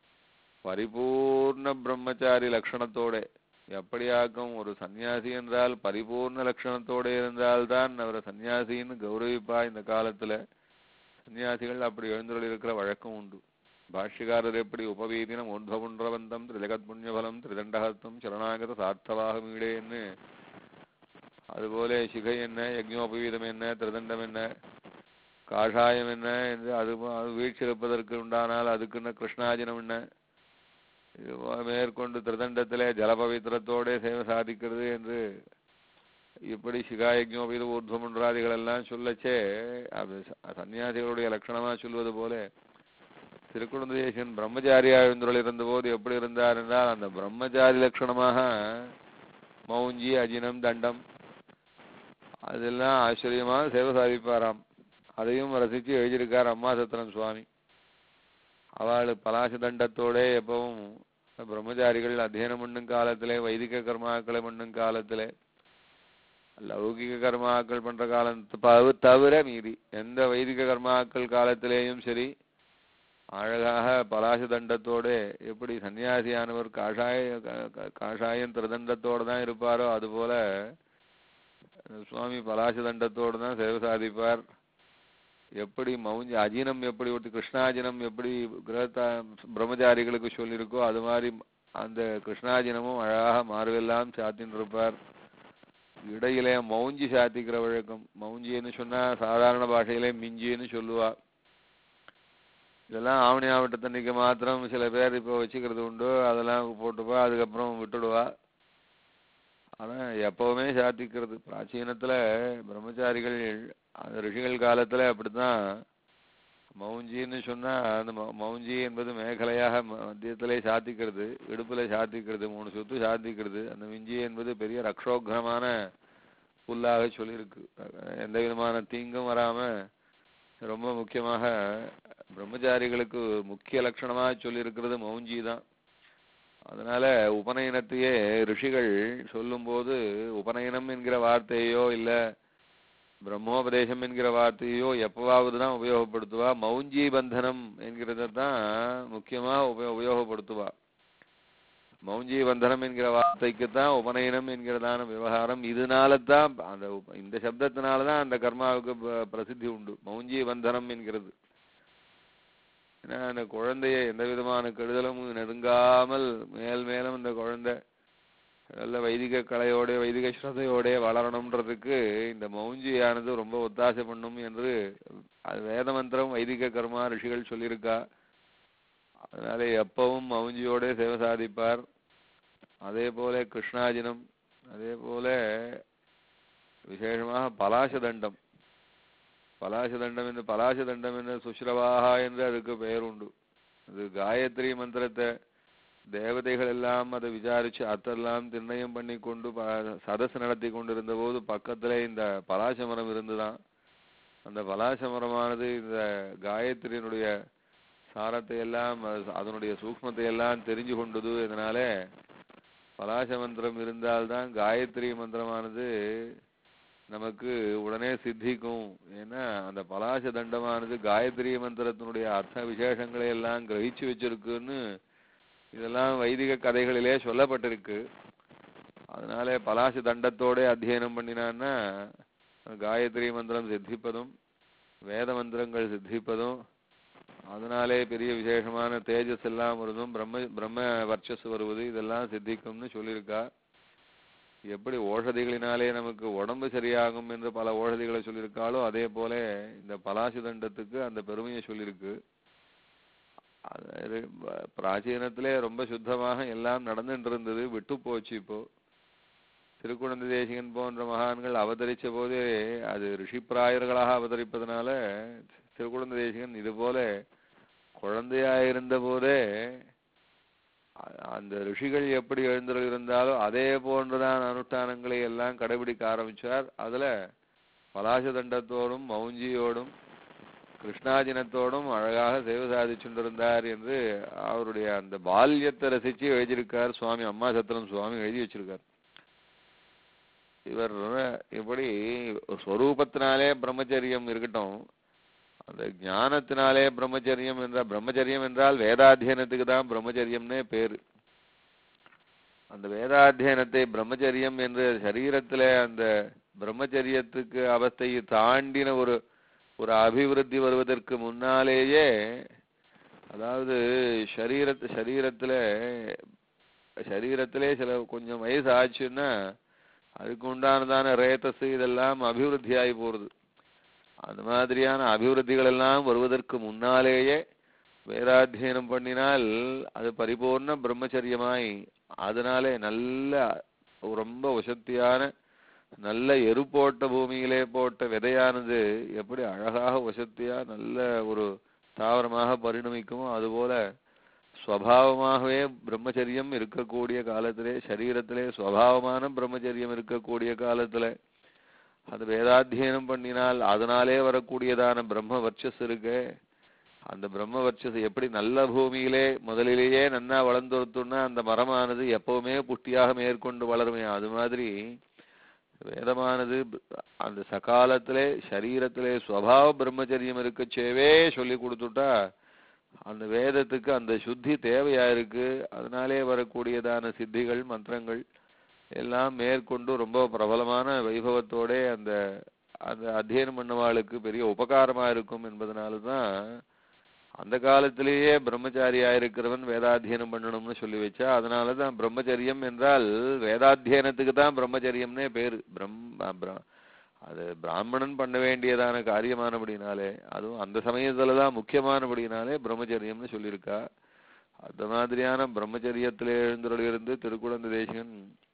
பரிபூர்ண பிரம்மச்சாரி லட்சணத்தோட எப்படியாக்கும் ஒரு சன்னியாசி என்றால் பரிபூர்ண லட்சணத்தோட இருந்தால்தான் அவரை சன்னியாசின்னு கௌரவிப்பா இந்த காலத்துல சன்னியாசிகள் அப்படி எழுந்தருள் இருக்கிற வழக்கம் உண்டு பாஷ்யக்காரர் எப்படி உபவீதினம் ஊர்துவபுன்றவந்தம் திரிஜகத் புண்ணியபலம் திரிதண்டகத்துவம் சரணாகத சார்த்தவாகமீடேன்னு அதுபோல சிகை என்ன யஜ்ஞோபவீதம் என்ன திருதண்டம் என்ன காஷாயம் என்ன என்று அது அது வீழ்ச்சிருப்பதற்கு உண்டானால் அதுக்குன்னு கிருஷ்ணாஜனம் என்ன இது போ- மேற்கொண்டு திருதண்டத்திலே ஜலபவித்திரத்தோட சேவை சாதிக்கிறது என்று இப்படி சிகாயஜோபீத ஊர்துவமுன்றாதிகள் எல்லாம் சொல்லச்சே அது ச- சன்னியாசிகளுடைய லட்சணமா சொல்வது போல திருக்குழந்தேசன் பிரம்மச்சாரியா எழுந்துள்ள இருந்தபோது எப்படி இருந்தார் என்றால் அந்த பிரம்மச்சாரி லட்சணமாக மௌஞ்சி அஜினம் தண்டம் அதெல்லாம் ஆச்சரியமாக சேவை சாதிப்பாராம் அதையும் ரசித்து எழுதியிருக்கார் அம்மா சத்திரன் சுவாமி அவள் பலாச தண்டத்தோட எப்பவும் பிரம்மச்சாரிகள் அத்தியனம் பண்ணும் காலத்திலே வைதிக கர்மாக்களை பண்ணும் காலத்திலே லௌகிக கர்மாக்கள் பண்ற காலம் தவ- தவிர மீறி எந்த வைதிக கர்மாக்கள் காலத்திலேயும் சரி அழகாக பலாச தண்டத்தோட எப்படி சன்னியாசியானவர் காஷாய க- க- காஷாயம் திருதண்டத்தோட தான் இருப்பாரோ அதுபோல சுவாமி பலாச தண்டத்தோடு தான் சேவை சாதிப்பார் எப்படி மௌஞ்சி அஜீனம் எப்படி ஒரு கிருஷ்ணாஜினம் எப்படி கிரகத்த பிரம்மச்சாரிகளுக்கு சொல்லியிருக்கோ அது மாதிரி அந்த கிருஷ்ணாஜினமும் அழகாக மார்வெல்லாம் சாத்தின்னு இருப்பார் இடையிலே மௌஞ்சி சாத்திக்கிற வழக்கம் மௌஞ்சின்னு சொன்னா சாதாரண பாஷையிலே மிஞ்சின்னு சொல்லுவா இதெல்லாம் ஆவணி ஆவட்டத்தன்னைக்கு மாத்திரம் சில பேர் இப்போ வச்சுக்கிறது உண்டு அதெல்லாம் போட்டுப்பா அதுக்கப்புறம் விட்டுடுவா ஆனா எப்பவுமே சாத்திக்கிறது பிராச்சீனத்துல பிரம்மச்சாரிகள் அந்த ரிஷிகள் காலத்துல அப்படித்தான் மௌஞ்சின்னு சொன்னா அந்த மௌ- மௌஞ்சி என்பது மேகலையாக ம- மத்தியத்திலே சாத்திக்கிறது இடுப்புல சாத்திக்கிறது மூணு சுத்து சாத்திக்கிறது அந்த மிஞ்சி என்பது பெரிய ரக்ஷோக்ரமான புல்லாக சொல்லியிருக்கு அஹ் எந்த விதமான தீங்கும் வராம ரொம்ப முக்கியமாக பிரம்மச்சாரிகளுக்கு முக்கிய லட்சணமா சொல்லியிருக்கிறது மௌஞ்சி தான் அதனால உபநயனத்தையே ரிஷிகள் சொல்லும்போது உபநயனம் என்கிற வார்த்தையோ இல்ல பிரம்மோபதேசம் என்கிற வார்த்தையோ எப்பவாவது தான் உபயோகப்படுத்துவா மௌஞ்சி பந்தனம் என்கிறத தான் முக்கியமா உபயோ உபயோகப்படுத்துவா மௌஞ்சி பந்தனம் என்கிற வார்த்தைக்கு தான் உபநயனம் என்கிறதான விவகாரம் இதனால தான் அந்த உப- இந்த சப்தத்தினால தான் அந்த கர்மாவுக்கு ப- பிரசித்தி உண்டு மௌஞ்சி பந்தனம் என்கிறது ஏன்னா அந்த குழந்தைய எந்த விதமான கெடுதலும் நெருங்காமல் மேல் மேலும் அந்த குழந்தை நல்ல வைதிக கலையோட வைதிக ஸ்ரத்தையோட வளரணும்ன்றதுக்கு இந்த மௌஞ்சியானது ரொம்ப ஒத்தாசை பண்ணும் என்று அது வேத மந்திரம் வைதிக கர்மா ரிஷிகள் சொல்லியிருக்கா அதனால எப்பவும் மௌஞ்சியோட சேவை சாதிப்பார் அதே போல கிருஷ்ணாஜினம் அதே போல விசேஷமாக பலாச தண்டம் பலாச தண்டம் என்று பலாச தண்டம் என்று சுஷ்ரவாகா என்று அதுக்கு பெயர் உண்டு அது காயத்ரி மந்திரத்தை தேவதைகள் எல்லாம் அதை விசாரிச்சு அத்தெல்லாம் நிர்ணயம் பண்ணி கொண்டு ப- சதஸ் நடத்தி கொண்டிருந்த போது பக்கத்துல இந்த பலாச மரம் இருந்துதான் அந்த பலாச மரமானது இந்த காயத்ரியினுடைய சாரத்தை எல்லாம் அது- அதனுடைய சூக்மத்தை எல்லாம் தெரிஞ்சு கொண்டது இதனால பலாச மந்திரம் இருந்தால்தான் காயத்ரி மந்திரமானது நமக்கு உடனே சித்திக்கும் ஏன்னா அந்த பலாச தண்டமானது காயத்ரி மந்திரத்தினுடைய அர்த்த விசேஷங்களை எல்லாம் கிரகிச்சு வச்சிருக்குன்னு இதெல்லாம் வைதிக கதைகளிலே சொல்லப்பட்டிருக்கு அதனால பலாச தண்டத்தோட அத்தியனம் பண்ணினான்னா காயத்ரி மந்திரம் சித்திப்பதும் வேத மந்திரங்கள் சித்திப்பதும் அதனாலே பெரிய விசேஷமான தேஜஸ் எல்லாம் வருதும் பிரம்ம பிரம்ம வர்ச்சஸ் வருவது இதெல்லாம் சித்திக்கும்னு சொல்லியிருக்கா எப்படி ஓஷதிகளினாலே நமக்கு உடம்பு சரியாகும் என்று பல ஓஷதிகளை சொல்லியிருக்காளோ அதே போல இந்த பலாசி தண்டத்துக்கு அந்த பெருமையை சொல்லியிருக்கு அது ப- பிராச்சீனத்திலே ரொம்ப சுத்தமாக எல்லாம் நடந்துட்டு இருந்தது விட்டு போச்சு இப்போ திருக்குழந்தை தேசிகன் போன்ற மகான்கள் அவதரிச்ச போதே அது ரிஷிப்பிராயர்களாக அவதரிப்பதனால திருக்குழந்தை தேசிகன் இது போல குழந்தையா இருந்த போதே அ- அந்த ரிஷிகள் எப்படி எழுந்தருள் இருந்தாலோ அதே போன்றுதான் அனுஷ்டானங்களை எல்லாம் கடைபிடிக்க ஆரம்பிச்சார் அதுல பலாச தண்டத்தோடும் மௌஞ்சியோடும் கிருஷ்ணாஜினத்தோடும் அழகாக சேவை சாதிச்சுண்டிருந்தார் என்று அவருடைய அந்த பால்யத்தை ரசிச்சு எழுதியிருக்கார் சுவாமி அம்மா சத்திரம் சுவாமி எழுதி வச்சிருக்கார் இவர் இப்படி ஸ்வரூபத்தினாலே பிரம்மச்சரியம் இருக்கட்டும் அந்த ஞானத்தினாலே பிரம்மச்சரியம் என்ற பிரம்மச்சரியம் என்றால் வேதாத்தியனத்துக்கு தான் பிரம்மச்சரியம்னே பேரு அந்த வேதாத்தியனத்தை பிரம்மச்சரியம் என்று சரீரத்திலே அந்த பிரம்மச்சரியத்துக்கு அவஸ்தையை தாண்டின ஒரு ஒரு அபிவிருத்தி வருவதற்கு முன்னாலேயே அதாவது சரீரத்து சரீரத்துல சரீரத்திலே சில கொஞ்சம் வயசு ஆச்சுன்னா அதுக்கு உண்டானதான ரேத்தஸ் இதெல்லாம் அபிவிருத்தி ஆகி போறது அந்த மாதிரியான அபிவிருத்திகள் எல்லாம் வருவதற்கு முன்னாலேயே வேதாத்தியனம் பண்ணினால் அது பரிபூர்ண பிரம்மச்சரியமாய் அதனாலே நல்ல ரொம்ப வசத்தியான நல்ல எரு போட்ட பூமியிலே போட்ட விதையானது எப்படி அழகாக வசத்தியா நல்ல ஒரு தாவரமாக பரிணமிக்குமோ அதுபோல ஸ்வபாவமாகவே பிரம்மச்சரியம் இருக்கக்கூடிய காலத்திலே சரீரத்திலே ஸ்வபாவமான பிரம்மச்சரியம் இருக்கக்கூடிய காலத்துல அது வேதாத்தியனம் பண்ணினால் அதனாலே வரக்கூடியதான பிரம்ம வர்ச்சஸ் இருக்கு அந்த பிரம்ம வர்ச்சஸ் எப்படி நல்ல பூமியிலே முதலிலேயே நன்னா வளர்ந்துருத்துன்னா அந்த மரமானது எப்பவுமே புஷ்டியாக மேற்கொண்டு வளருமே அது மாதிரி வேதமானது அந்த சகாலத்திலே சரீரத்திலே ஸ்வபாவ பிரம்மச்சரியம் இருக்கச்சேவே சொல்லி கொடுத்துட்டா அந்த வேதத்துக்கு அந்த சுத்தி தேவையா இருக்கு அதனாலே வரக்கூடியதான சித்திகள் மந்திரங்கள் எல்லாம் மேற்கொண்டு ரொம்ப பிரபலமான வைபவத்தோட அந்த அந்த அத்தியனம் பண்ணவாளுக்கு பெரிய உபகாரமா இருக்கும் என்பதனால தான் அந்த காலத்திலேயே பிரம்மச்சாரியா இருக்கிறவன் வேதாத்தியனம் பண்ணணும்னு சொல்லி வச்சா அதனாலதான் பிரம்மச்சரியம் என்றால் வேதாத்தியனத்துக்கு தான் பிரம்மச்சரியம்னே பேரு பிரம்ம பிர- அது பிராமணன் பண்ண வேண்டியதான காரியமானபடினாலே அதுவும் அந்த சமயத்துல தான் முக்கியமானபடினாலே பிரம்மச்சரியம்னு சொல்லியிருக்கா அந்த மாதிரியான பிரம்மச்சரியத்திலே எழுந்தருளிருந்து திருக்குழந்தை தேசிகன்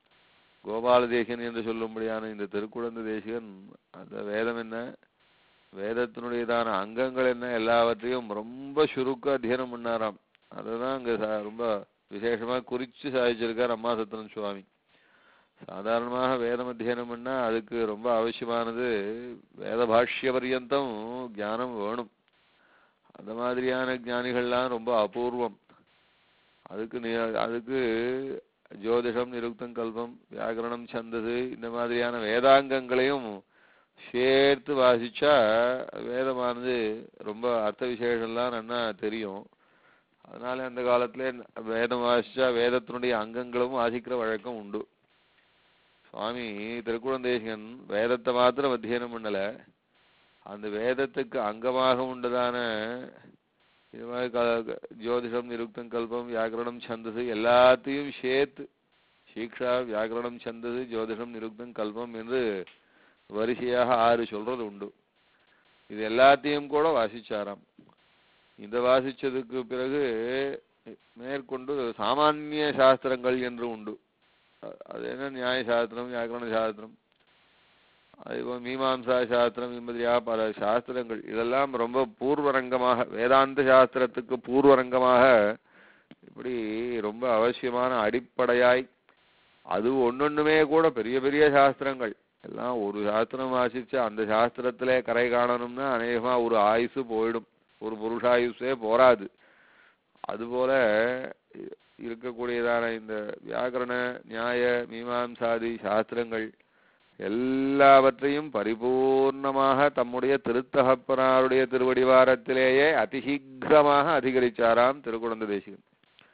கோபால தேசிகன் என்று சொல்லும்படியான இந்த திருக்குழந்தை தேசிகன் அந்த வேதம் என்ன வேதத்தினுடையதான அங்கங்கள் என்ன எல்லாவற்றையும் ரொம்ப சுருக்க அத்தியனம் பண்ணாராம் அதுதான் அங்க சா- ரொம்ப விசேஷமா குறிச்சு சாதிச்சிருக்கார் அம்மா சத்திரன் சுவாமி சாதாரணமாக வேதம் அத்தியனம் பண்ணா அதுக்கு ரொம்ப அவசியமானது வேத பாஷ்ய பர்யந்தம் ஞானம் வேணும் அந்த மாதிரியான ஞானிகள்லாம் ரொம்ப அபூர்வம் அதுக்கு நி- அதுக்கு ஜோதிடம் நிருக்தம் கல்பம் வியாகரணம் சந்தது இந்த மாதிரியான வேதாங்கங்களையும் சேர்த்து வாசிச்சா வேதமானது ரொம்ப அர்த்த விசேஷம்லாம் நன்னா தெரியும் அதனால அந்த காலத்துல வேதம் வாசிச்சா வேதத்தினுடைய அங்கங்களும் வாசிக்கிற வழக்கம் உண்டு சுவாமி திருக்குழந்தேசன் வேதத்தை மாத்திரம் அத்தியனம் பண்ணல அந்த வேதத்துக்கு அங்கமாக உண்டதான இது மாதிரி க- ஜோதிடம் நிருக்தம் கல்பம் வியாகரணம் சந்தது எல்லாத்தையும் சேர்த்து சீக்ஷா வியாகரணம் சந்தது ஜோதிடம் நிருக்தம் கல்பம் என்று வரிசையாக ஆறு சொல்றது உண்டு இது எல்லாத்தையும் கூட வாசிச்சாராம் இந்த வாசிச்சதுக்கு பிறகு மேற்கொண்டு சாமானிய சாஸ்திரங்கள் என்று உண்டு அ- அது என்ன நியாய சாஸ்திரம் வியாக்கரண சாஸ்திரம் அதுபோல் மீமாம்சா சாஸ்திரம் இம்மதியா பல சாஸ்திரங்கள் இதெல்லாம் ரொம்ப பூர்வரங்கமாக வேதாந்த சாஸ்திரத்துக்கு பூர்வரங்கமாக இப்படி ரொம்ப அவசியமான அடிப்படையாய் அது ஒன்னொண்ணுமே கூட பெரிய பெரிய சாஸ்திரங்கள் எல்லாம் ஒரு சாஸ்திரம் வாசிச்சு அந்த சாஸ்திரத்திலே கரை காணணும்னா அநேகமா ஒரு ஆயுசு போயிடும் ஒரு புருஷாயுசே போராது அதுபோல இ- இருக்கக்கூடியதான இந்த வியாக்கரண நியாய மீமாம்சாதி சாஸ்திரங்கள் எல்லாவற்றையும் பரிபூர்ணமாக தம்முடைய திருத்தகப்பனாருடைய திருவடிவாரத்திலேயே அதிசீக்கிரமாக அதிகரிச்சாராம் திருக்குழந்தை தேசிகன்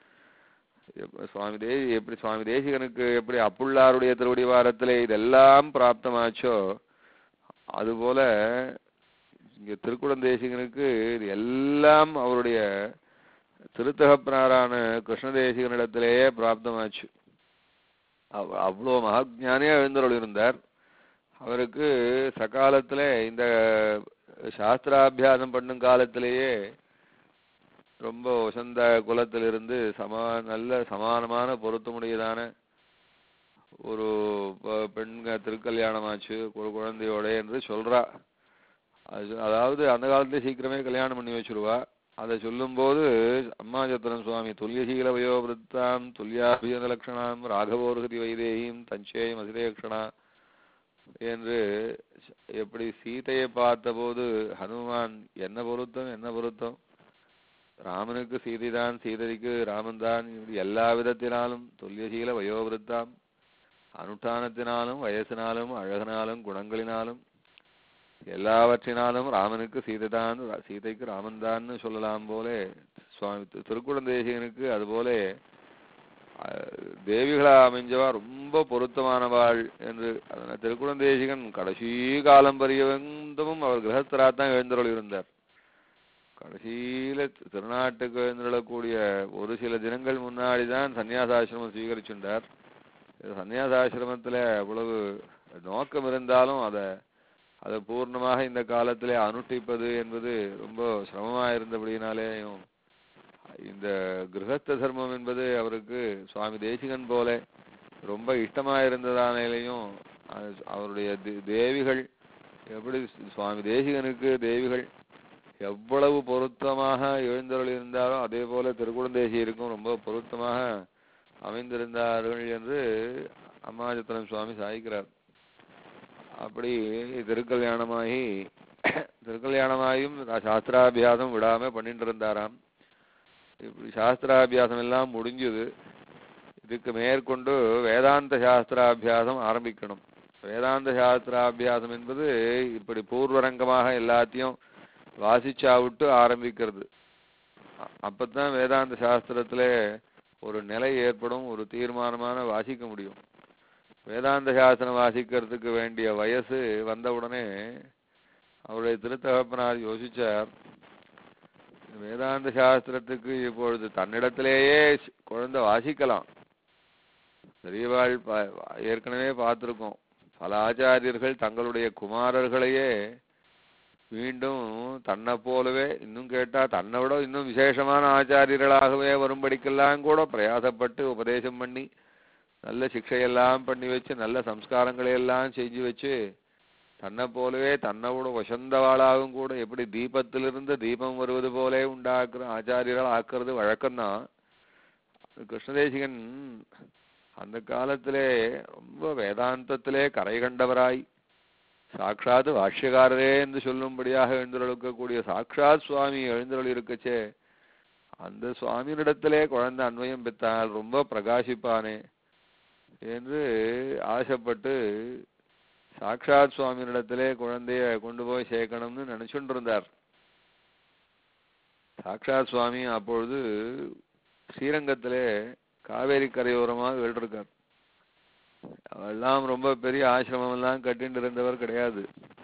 எப்ப சுவாமி தே எப்படி சுவாமி தேசிகனுக்கு எப்படி அப்புள்ளாருடைய திருவடிவாரத்திலே இதெல்லாம் பிராப்தமாச்சோ அதுபோல இங்க திருக்குழந்தேசிகனுக்கு இது எல்லாம் அவருடைய திருத்தகப்பனாரான கிருஷ்ண தேசிகனிடத்திலேயே பிராப்தமாச்சு அவ்- அவ்வளோ மகாஜானியா எழுந்தருள் இருந்தார் அவருக்கு சகாலத்துல இந்த சாஸ்திராபியாசம் பண்ணும் காலத்திலேயே ரொம்ப உசந்த குலத்திலிருந்து சமா நல்ல சமானமான பொருத்தமுடையதான ஒரு ப- பெண்க திருக்கல்யாணமாச்சு ஒரு குழந்தையோட என்று சொல்றா அது அதாவது அந்த காலத்துல சீக்கிரமே கல்யாணம் பண்ணி வச்சிருவா அதை சொல்லும்போது அம்மா சத்திரன் சுவாமி துல்லியசீல வயோவிருத்தாம் துல்யாபியத லட்சணாம் ராகவோர்கதி வைதேகியும் தஞ்சேயம் அசிரேக்ஷணா என்று எப்படி சீதையை பார்த்தபோது ஹனுமான் என்ன பொருத்தம் என்ன பொருத்தம் ராமனுக்கு சீதைதான் சீதைக்கு ராமன் தான் இப்படி எல்லா விதத்தினாலும் துல்லியசீல வயோவிருத்தாம் அனுஷ்டானத்தினாலும் வயசினாலும் அழகினாலும் குணங்களினாலும் எல்லாவற்றினாலும் ராமனுக்கு சீதைதான் சீதைக்கு ராமன் தான்னு சொல்லலாம் போலே சுவாமி திரு- திருக்குழந்தேசிகனுக்கு அதுபோல அஹ், தேவிகளா அமைஞ்சவா ரொம்ப பொருத்தமானவாள் என்று அதனால திருக்குழந்தேசிகன் கடைசி காலம் பரியந்தமும் அவர் கிரகஸ்தராத்தான் எழுந்தருள் இருந்தார் கடைசியில தி- திருநாட்டுக்கு எழுந்தருளக்கூடிய ஒரு சில தினங்கள் முன்னாடி தான் சன்னியாசாசிரமம் ஸ்வீகரிச்சுட்டார் சன்னியாசாசிரமத்துல அவ்வளவு நோக்கம் இருந்தாலும் அதை அதை பூர்ணமாக இந்த காலத்திலே அனுஷ்டிப்பது என்பது ரொம்ப சிரமமா இருந்தபடியினாலேயும் இந்த கிரகஸ்த தர்மம் என்பது அவருக்கு சுவாமி தேசிகன் போல ரொம்ப இஷ்டமா இருந்ததானாலேயும் அது- அவருடைய தே- தேவிகள் எப்படி சுவாமி தேசிகனுக்கு தேவிகள் எவ்வளவு பொருத்தமாக எழுந்தருள் இருந்தாலும் அதே போல திருக்குழந்தேசியருக்கும் ரொம்ப பொருத்தமாக அமைந்திருந்தார்கள் என்று அம்மாஜத்திரன் சுவாமி சாய்க்கிறார் அப்படி திருக்கல்யாணமாகி திருக்கல்யாணமாயும் சாஸ்திராபியாசம் விடாம பண்ணிட்டு இருந்தாராம் இப்படி சாஸ்திராபியாசம் எல்லாம் முடிஞ்சது இதுக்கு மேற்கொண்டு வேதாந்த சாஸ்திராபியாசம் ஆரம்பிக்கணும் வேதாந்த சாஸ்திராபியாசம் என்பது இப்படி பூர்வரங்கமாக எல்லாத்தையும் வாசிச்சா விட்டு ஆரம்பிக்கிறது அ- அப்பதான் வேதாந்த சாஸ்திரத்துல ஒரு நிலை ஏற்படும் ஒரு தீர்மானமான வாசிக்க முடியும் வேதாந்த சாஸ்திரம் வாசிக்கிறதுக்கு வேண்டிய வயசு வந்த உடனே அவருடைய திருத்தகப்பனார் யோசிச்சார் வேதாந்த சாஸ்திரத்துக்கு இப்பொழுது தன்னிடத்திலேயே ஸ்- குழந்தை வாசிக்கலாம் பெரியவாள் பா- ஏற்கனவே பார்த்திருக்கோம் பல ஆச்சாரியர்கள் தங்களுடைய குமாரர்களையே மீண்டும் தன்னை போலவே இன்னும் கேட்டா தன்னை விட இன்னும் விசேஷமான ஆச்சாரியர்களாகவே வரும்படிக்கெல்லாம் கூட பிரயாசப்பட்டு உபதேசம் பண்ணி நல்ல சிக்ஷையெல்லாம் பண்ணி வச்சு நல்ல சம்ஸ்காரங்களை எல்லாம் செஞ்சு வச்சு தன்னை போலவே தன்னை விட வசந்தவாளாகவும் கூட எப்படி தீபத்திலிருந்து தீபம் வருவது போலே உண்டாக்குற ஆச்சாரியர்கள் ஆக்குறது வழக்கம்தான் கிருஷ்ணதேசிகன் அந்த காலத்திலே ரொம்ப வேதாந்தத்திலே கரை கண்டவராய் சாட்சாத் பாஷ்யக்காரரே என்று சொல்லும்படியாக எழுந்தருளிக்கக்கூடிய சாட்சாத் சுவாமி எழுந்தருளி இருக்கச்சே அந்த சுவாமியினிடத்திலே குழந்தை அன்வயம் பெற்றால் ரொம்ப பிரகாசிப்பானே என்று ஆசைப்பட்டு சாட்சாத் சுவாமியினிடத்திலே குழந்தைய கொண்டு போய் சேர்க்கணும்னு நினைச்சுட்டு இருந்தார் சாட்சாத் சுவாமி அப்பொழுது ஸ்ரீரங்கத்திலே காவேரி கரையோரமாக எழுதிருக்கார் அவெல்லாம் ரொம்ப பெரிய ஆசிரமம் எல்லாம் கட்டிட்டு இருந்தவர் கிடையாது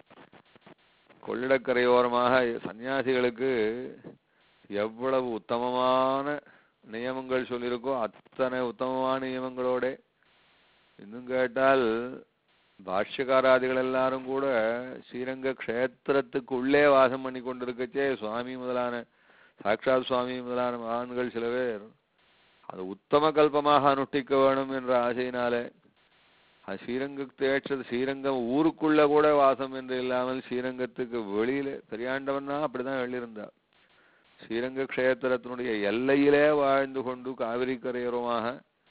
கொள்ளிடக்கரையோரமாக சன்னியாசிகளுக்கு எவ்வளவு உத்தமமான நியமங்கள் சொல்லியிருக்கோ அத்தனை உத்தமமான நியமங்களோட இன்னும் கேட்டால் பாஷ்யகாராதிகள் எல்லாரும் கூட ஸ்ரீரங்க க்ஷேத்திரத்துக்கு உள்ளே வாசம் பண்ணி கொண்டிருக்கச்சே சுவாமி முதலான சாட்சாத் சுவாமி முதலான மகான்கள் சில பேர் அது உத்தம கல்பமாக அனுஷ்டிக்க வேணும் என்ற ஆசையினாலே அது ஸ்ரீரங்க தேற்றது ஸ்ரீரங்கம் ஊருக்குள்ள கூட வாசம் என்று இல்லாமல் ஸ்ரீரங்கத்துக்கு வெளியில பெரியாண்டவன்னா அப்படிதான் வெளியிருந்தா ஸ்ரீரங்க க்ஷேத்திரத்தினுடைய எல்லையிலே வாழ்ந்து கொண்டு காவிரி கரையோரமாக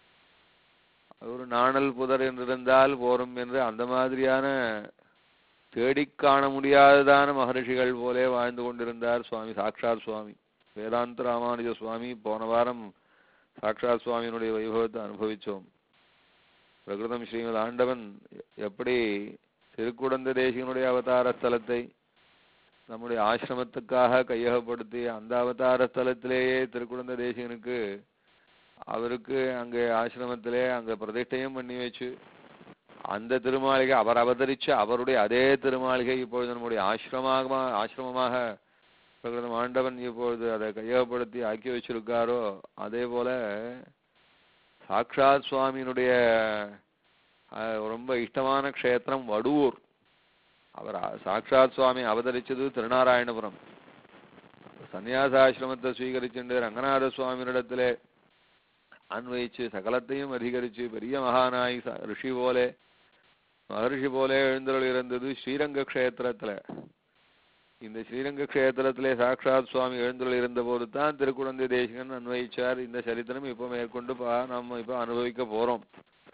ஒரு நாணல் புதர் என்றிருந்தால் போரும் என்று அந்த மாதிரியான தேடிக் காண முடியாததான மகரிஷிகள் போலே வாழ்ந்து கொண்டிருந்தார் சுவாமி சாக்ஷாத் சுவாமி வேதாந்த ராமானுஜ சுவாமி போன வாரம் சாக்ஷாத் சுவாமியினுடைய வைபவத்தை அனுபவிச்சோம் பிரகிருதம் ஸ்ரீமத் ஆண்டவன் எப்படி திருக்குடந்த தேசிகனுடைய அவதார ஸ்தலத்தை நம்முடைய ஆசிரமத்துக்காக கையகப்படுத்தி அந்த அவதார ஸ்தலத்திலேயே திருக்குடந்த தேசிகனுக்கு அவருக்கு அங்கே ஆசிரமத்திலே அங்க பிரதிஷ்டையும் பண்ணி வச்சு அந்த திருமாளிகை அவர் அவதரிச்சு அவருடைய அதே திருமாளிகை இப்பொழுது நம்முடைய ஆசிரமாக ஆசிரமமாக பிரகிருதம் ஆண்டவன் இப்பொழுது அதை கையகப்படுத்தி ஆக்கி வச்சிருக்காரோ அதே போல சாக்ஷாத் சுவாமியினுடைய அஹ், ரொம்ப இஷ்டமான க்ஷேத்திரம் வடுவூர் அவர் அ- சாக்ஷாத் சுவாமி அவதரிச்சது திருநாராயணபுரம் சந்நியாசாசிரமத்தை ஸ்வீகரிச்சுண்டு ரங்கநாத சுவாமியினிடத்திலே அன்வயிச்சு சகலத்தையும் அதிகரிச்சு பெரிய மகானாய் ச- ரிஷி போலே மகர்ஷி போலே எழுந்தருள் இருந்தது ஸ்ரீரங்க க்ஷேத்திரத்துல இந்த ஸ்ரீரங்க க்ஷேத்திரத்திலே சாக்ஷாத் சுவாமி எழுந்தருள் இருந்த போது தான் திருக்குழந்தை தேசிகன் அன்வயிச்சார் இந்த சரித்திரம் இப்போ மேற்கொண்டு பா நம்ம இப்போ அனுபவிக்க போறோம்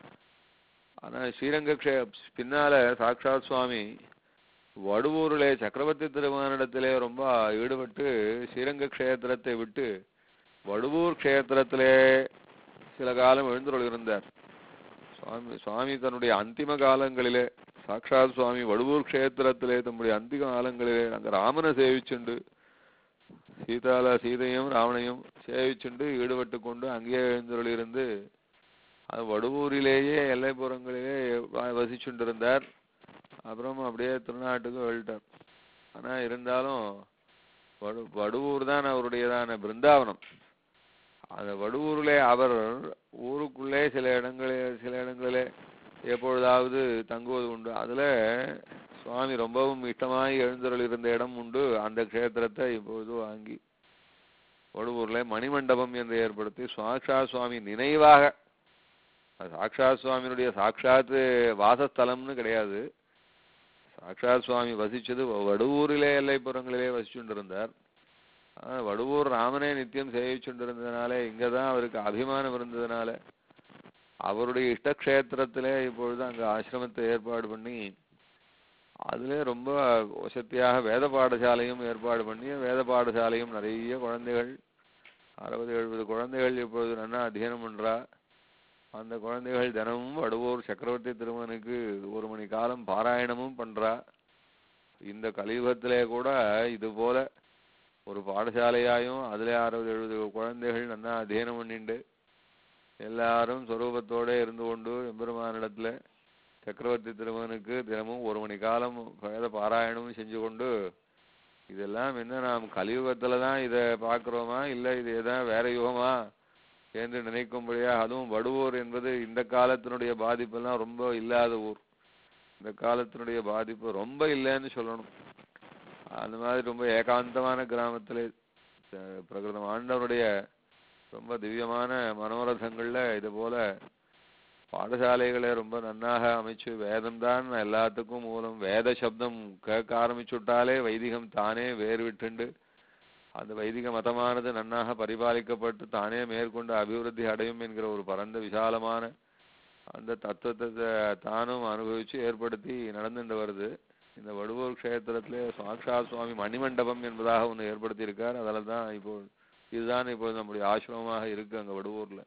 ஆனா ஸ்ரீரங்க க்ஷே பின்னால சாக்ஷாத் சுவாமி வடுவூரிலே சக்கரவர்த்தி திருமணத்திலே ரொம்ப ஈடுபட்டு ஸ்ரீரங்க க்ஷேத்திரத்தை விட்டு வடுவூர் க்ஷேத்திரத்திலே சில காலம் எழுந்தருள் இருந்தார் சுவாமி சுவாமி தன்னுடைய அந்திம காலங்களிலே சாக்ஷாத் சுவாமி வடுவூர் க்ஷேத்திரத்திலே தம்முடைய அந்திம காலங்களிலே அங்க ராமனை சேவிச்சுண்டு சீதால சீதையும் ராவணையும் சேவிச்சுண்டு ஈடுபட்டு கொண்டு அங்கேயே எழுந்தருள் இருந்து அது வடுவூரிலேயே எல்லைப்புறங்களிலே வ- வசிச்சுண்டிருந்தார் அப்புறம் அப்படியே திருநாட்டுக்கு வெளிட்டார் ஆனா இருந்தாலும் வடு வடுவூர் தான் அவருடையதான பிருந்தாவனம் அந்த வடுவூரிலே அவர் ஊருக்குள்ளே சில இடங்களில் சில இடங்களிலே எப்பொழுதாவது தங்குவது உண்டு அதுல சுவாமி ரொம்பவும் இஷ்டமாய் எழுந்தருள் இருந்த இடம் உண்டு அந்த க்ஷேத்திரத்தை இப்பொழுது வாங்கி வடுவூர்ல மணிமண்டபம் என்று ஏற்படுத்தி சாக்ஷா சுவாமி நினைவாக அது சாக்ஷாத் சுவாமியினுடைய சாக்ஷாத் வாசஸ்தலம்னு கிடையாது சாக்ஷாத் சுவாமி வசிச்சது வ- வடுவூரிலே எல்லைப்புறங்களிலே வசிச்சுண்டிருந்தார் ஆனா வடுவூர் ராமனே நித்தியம் சேவிச்சுண்டிருந்ததுனால இங்கதான் அவருக்கு அபிமானம் இருந்ததுனால அவருடைய இஷ்டக்ஷேத்திரத்திலே இப்பொழுது அங்க ஆசிரமத்தை ஏற்பாடு பண்ணி அதிலே ரொம்ப வசதியாக வேத பாடசாலையும் ஏற்பாடு பண்ணி வேத பாடசாலையும் நிறைய குழந்தைகள் அறுபது எழுபது குழந்தைகள் இப்பொழுது நன்னா அத்தியனம் பண்றா அந்த குழந்தைகள் தினமும் வடுவூர் சக்கரவர்த்தி திருமனுக்கு ஒரு மணி காலம் பாராயணமும் பண்றா இந்த கலியுகத்திலே கூட இது போல ஒரு பாடசாலையாயும் அதுல அறுபது எழுபது குழந்தைகள் நல்லா அத்தியனம் பண்ணிண்டு எல்லாரும் சொரூபத்தோட இருந்து கொண்டு எம்பெருமானிடத்துல சக்கரவர்த்தி திருமகனுக்கு தினமும் ஒரு மணி காலம் வேத பாராயணமும் செஞ்சு கொண்டு இதெல்லாம் என்ன நாம் கலியுகத்துல தான் இதை பார்க்கிறோமா இல்ல இது ஏதாவது வேற யுகமா என்று நினைக்கும்படியா அதுவும் வடுவூர் என்பது இந்த காலத்தினுடைய பாதிப்பெல்லாம் ரொம்ப இல்லாத ஊர் இந்த காலத்தினுடைய பாதிப்பு ரொம்ப இல்லைன்னு சொல்லணும் அந்த மாதிரி ரொம்ப ஏகாந்தமான கிராமத்துல அஹ், பிரகிருதம் ஆண்டவனுடைய ரொம்ப திவ்யமான மனோரதங்கள்ல இது போல பாடசாலைகளை ரொம்ப நன்னாக அமைச்சு வேதம் தான் எல்லாத்துக்கும் மூலம் வேத சப்தம் கேட்க ஆரம்பிச்சுட்டாலே வைதிகம் தானே வேறு விட்டுண்டு அந்த வைதிக மதமானது நன்னாக பரிபாலிக்கப்பட்டு தானே மேற்கொண்டு அபிவிருத்தி அடையும் என்கிற ஒரு பரந்த விசாலமான அந்த தத்துவத்தை த- தானும் அனுபவிச்சு ஏற்படுத்தி நடந்துட்டு வருது இந்த வடுவூர் க்ஷேத்திரத்திலே சாக்ஷாத் சுவாமி மணிமண்டபம் என்பதாக ஒன்று ஏற்படுத்தி இருக்கார் அதில் தான் இப்போ இதுதான் இப்போ நம்முடைய ஆசிரமமாக இருக்கு அங்க வடுவூர்ல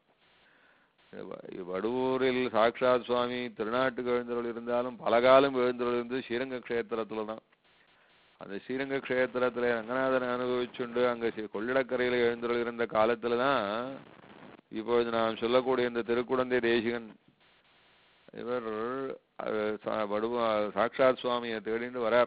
வ- வடுவூரில் சாக்ஷாத் சுவாமி திருநாட்டுக்கு எழுந்தருள் இருந்தாலும் பலகாலம் எழுந்தருள் இருந்து ஸ்ரீரங்க க்ஷேத்திரத்துல தான் அந்த ஸ்ரீரங்க க்ஷேத்திரத்துல ரங்கநாதனை அனுபவிச்சுண்டு அங்க ஸ்ரீ கொள்ளிடக்கரையில எழுந்தருள் இருந்த காலத்துல தான் இப்பொழுது நாம் சொல்லக்கூடிய இந்த திருக்குடந்தை தேசிகன் இவர் அஹ், சா- வடுவ சாக்ஷாத் சுவாமியை தேடிண்டு வரார்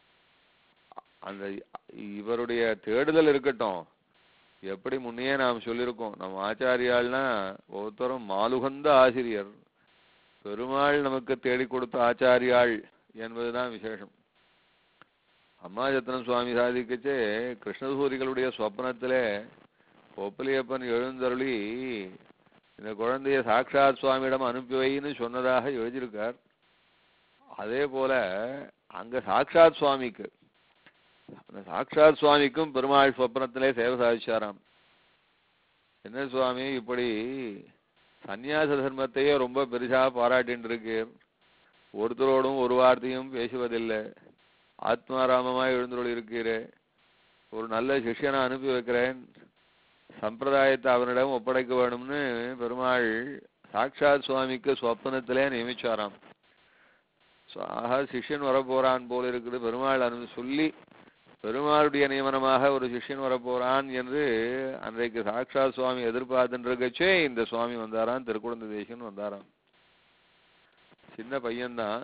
அந்த இவருடைய தேடுதல் இருக்கட்டும் எப்படி முன்னையே நாம் சொல்லியிருக்கோம் நம்ம ஆச்சாரியாள்னா ஒவ்வொருத்தரும் மாலுகந்த ஆசிரியர் பெருமாள் நமக்கு தேடி கொடுத்த ஆச்சாரியாள் என்பதுதான் விசேஷம் அம்மாஜத்தனம் சுவாமி சாதிக்கச்சே கிருஷ்ணசூரிகளுடைய சொப்னத்திலே ஒப்பலியப்பன் எழுந்தருளி இந்த குழந்தைய சாக்ஷாத் சுவாமியிடம் அனுப்பி வைன்னு சொன்னதாக எழுதியிருக்கார் அதே போல அங்க சாக்ஷாத் சுவாமிக்கு அந்த சாக்ஷாத் சுவாமிக்கும் பெருமாள் சொப்னத்திலே சேவை சாதிச்சாராம் என்ன சுவாமி இப்படி சந்நியாச தர்மத்தையே ரொம்ப பெருசா பாராட்டின்னு இருக்கீர் ஒருத்தரோடும் ஒரு வார்த்தையும் பேசுவதில்லை ஆத்மாராமமாய் எழுந்தருள் இருக்கிறே ஒரு நல்ல சிஷ்யனை அனுப்பி வைக்கிறேன் சம்பிரதாயத்தை அவனிடம் ஒப்படைக்க வேணும்னு பெருமாள் சாக்ஷாத் சுவாமிக்கு சொப்பனத்திலே நியமிச்சாராம் சோ, ஆஹா சிஷ்யன் வரப்போறான் போல இருக்குது பெருமாள் அனு சொல்லி பெருமாளுடைய நியமனமாக ஒரு சிஷ்யன் வரப்போறான் என்று அன்றைக்கு சாக்ஷாத் சுவாமி எதிர்பார்த்துட்டு இருக்கச்சே இந்த சுவாமி வந்தாராம் திருக்குழந்தை தேசன் வந்தாராம் சின்ன பையன்தான்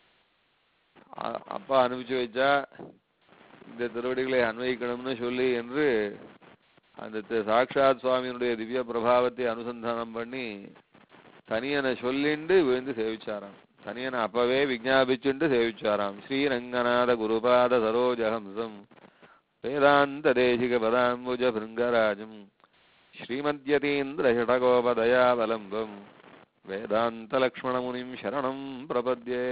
அ- அப்பா அனுப்பிச்சு வச்சா இந்த திருவடிகளை அன்வயிக்கணும்னு சொல்லி என்று அந்த தி- சாக்ஷாத் சுவாமியினுடைய திவ்ய பிரபாவத்தை அனுசந்தானம் பண்ணி தனியனை சொல்லிண்டு விழுந்து சேவிச்சாராம் தனியனை அப்பவே விஜாபிச்சுண்டு சேவிச்சாராம் ஸ்ரீரங்கநாத குருபாத சரோஜஹம்சம் வேதாந்த தேசிக பதாம்புஜ பிருங்கராஜம் ஸ்ரீமத்யதீந்திர ஷடகோபதயாவலம்பம் வேதாந்த லக்ஷ்மணமுனிம் சரணம் பிரபத்யே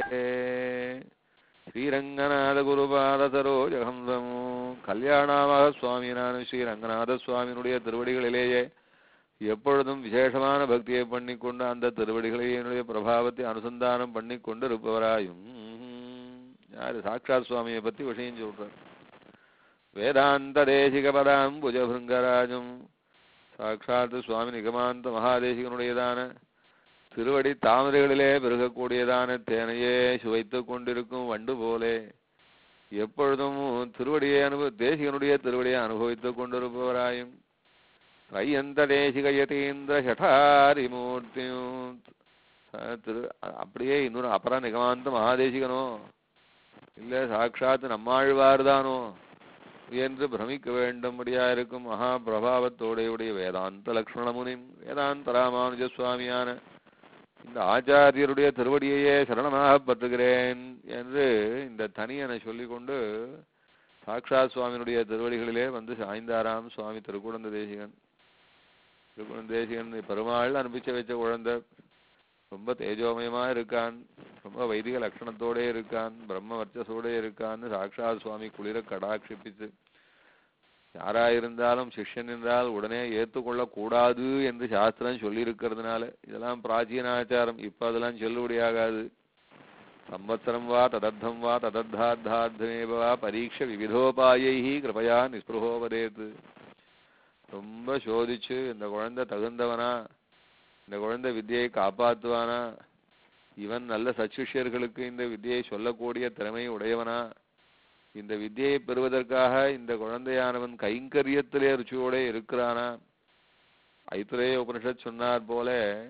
ஸ்ரீரங்கநாத குருபாத சரோஜஹம்சம் கல்யாணமாக சுவாமினான ஸ்ரீரங்கநாத சுவாமியினுடைய திருவடிகளிலேயே எப்பொழுதும் விசேஷமான பக்தியை பண்ணிக்கொண்டு அந்த திருவடிகளையே என்னுடைய பிரபாவத்தை அனுசந்தானம் பண்ணி கொண்டு இருப்பவராயும் யாரு சாக்ஷாத் சுவாமியை பத்தி விஷயம் சொல்றார் வேதாந்த தேசிக பதாம் புஜபிருங்கராஜம் சாட்சாத் சுவாமி நிகமாந்த மகாதேசிகனுடையதான திருவடி தாமரைகளிலே பெருகக்கூடியதான தேனையே சுவைத்துக் கொண்டிருக்கும் வண்டு போலே எப்பொழுதும் திருவடியை அனுபவ தேசிகனுடைய திருவடியை அனுபவித்துக் கொண்டிருப்பவராயும் ரையந்த தேசிக யதீந்திர ஷடாரி மூர்த்தியும் அஹ் திரு அ- அப்படியே இன்னொரு அபர நிகமாந்த மகாதேசிகனோ இல்ல சாட்சாத் நம்மாழ்வார் தானோ என்று பிரமிக்க வேண்டும்படியா இருக்கும் மகா பிரபாவத்தோடையுடைய வேதாந்த லக்ஷ்மணமுனி வேதாந்த ராமானுஜ சுவாமியான இந்த ஆச்சாரியருடைய திருவடியையே சரணமாக பற்றுகிறேன் என்று இந்த தனியனை சொல்லிக்கொண்டு சாக்ஷாத் சுவாமியினுடைய திருவடிகளிலே வந்து சாய்ந்தாராம் சுவாமி திருக்குழந்த தேசிகன் திருக்குழந்த தேசிகன் பெருமாள் அனுப்பிச்சு வச்ச குழந்தை ரொம்ப தேஜோமயமா இருக்கான் ரொம்ப வைதிக லட்சணத்தோட இருக்கான் பிரம்ம வர்ச்சசோட இருக்கான்னு சாக்ஷாத் சுவாமி குளிர கடாட்சிப்பிச்சு யாரா இருந்தாலும் சிஷ்யன் என்றால் உடனே ஏற்றுக்கொள்ள கூடாது என்று சாஸ்திரம் சொல்லி இருக்கிறதுனால இதெல்லாம் பிராச்சீன ஆச்சாரம் இப்ப அதெல்லாம் செல்லுபடியாகாது சம்பத்சரம் வா ததர்த்தம் வா ததர்த்தார்த்தார்த்தமேவ வா பரீட்ச விவிதோபாயை கிருபயா நிஸ்பிருகோபதேத்து ரொம்ப சோதிச்சு இந்த குழந்தை தகுந்தவனா இந்த குழந்தை வித்தியை காப்பாத்துவானா இவன் நல்ல சச்சிஷ்யர்களுக்கு இந்த வித்தியை சொல்லக்கூடிய திறமை உடையவனா இந்த வித்தியை பெறுவதற்காக இந்த குழந்தையானவன் கைங்கரியத்திலே ருச்சியோட இருக்கிறானா ஐத்துரேய உபனிஷத் சொன்னார் போல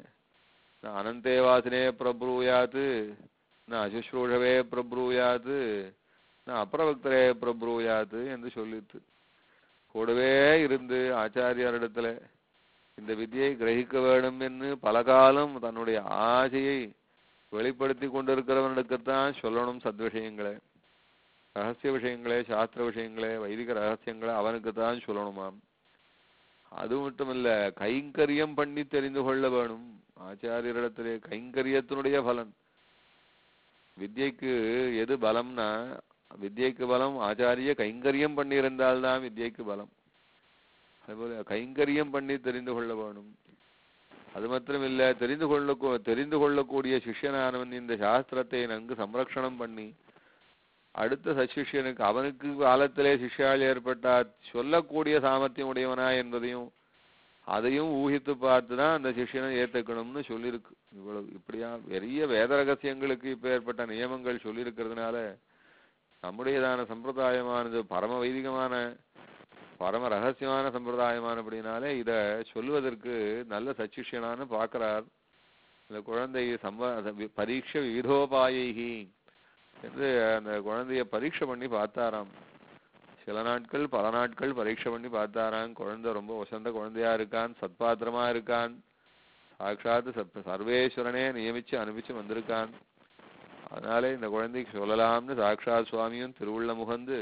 ந அனந்தே வாசனே பிரப்ரூயாத்து ந அசுஷ்ரூஷவே பிரப்ரூயாத்து நான் அப்ரவக்தரே பிரபுயாத்து என்று சொல்லித்து கூடவே இருந்து ஆச்சாரியாரிடத்துல இந்த வித்தியை கிரகிக்க வேண்டும் என்று பல காலம் தன்னுடைய ஆசையை வெளிப்படுத்தி கொண்டிருக்கிறவனுக்குத்தான் சொல்லணும் சத்விஷயங்களை ரகசிய விஷயங்களே சாஸ்திர விஷயங்களே வைதிக ரகசியங்களை அவனுக்கு தான் சொல்லணுமாம் அது மட்டும் இல்ல கைங்கரியம் பண்ணி தெரிந்து கொள்ள வேணும் ஆச்சாரியரிடத்திலே கைங்கரியத்தினுடைய பலன் வித்யைக்கு எது பலம்னா வித்யைக்கு பலம் ஆச்சாரிய கைங்கரியம் பண்ணி இருந்தால்தான் வித்யைக்கு பலம் அதுபோல கைங்கரியம் பண்ணி தெரிந்து கொள்ள வேணும் அது மாத்திரமில்ல தெரிந்து கொள்ள தெரிந்து கொள்ளக்கூடிய சிஷ்யனானவன் இந்த சாஸ்திரத்தை நன்கு சம்ரக்ஷணம் பண்ணி அடுத்த சச்சிஷ்யனுக்கு அவனுக்கு காலத்திலே சிஷ்யால் ஏற்பட்டால் சொல்லக்கூடிய சாமர்த்தியம் உடையவனா என்பதையும் அதையும் ஊகித்து பார்த்து தான் அந்த சிஷ்யனை ஏத்துக்கணும்னு சொல்லியிருக்கு இவ்வளவு இப்படியா பெரிய வேத ரகசியங்களுக்கு இப்ப ஏற்பட்ட நியமங்கள் சொல்லியிருக்கிறதுனால நம்முடையதான சம்பிரதாயமானது பரம வைதிகமான பரம ரகசியமான சம்பிரதாயமானபடினாலே இத சொல்லுவதற்கு நல்ல சச்சிஷ்யனான்னு பார்க்கிறார் இந்த குழந்தை சம்ப பரீட்சை விவிதோபாயைகி என்று அந்த குழந்தைய பரீட்சை பண்ணி பார்த்தாராம் சில நாட்கள் பல நாட்கள் பரீட்சை பண்ணி பார்த்தாராம் குழந்தை ரொம்ப வசந்த குழந்தையா இருக்கான் சத்பாத்திரமா இருக்கான் சாட்சாத் சர்வ- சர்வேஸ்வரனே நியமிச்சு அனுப்பிச்சு வந்திருக்கான் அதனாலே இந்த குழந்தைக்கு சொல்லலாம்னு சாட்சாத் சுவாமியும் திருவுள்ள முகந்து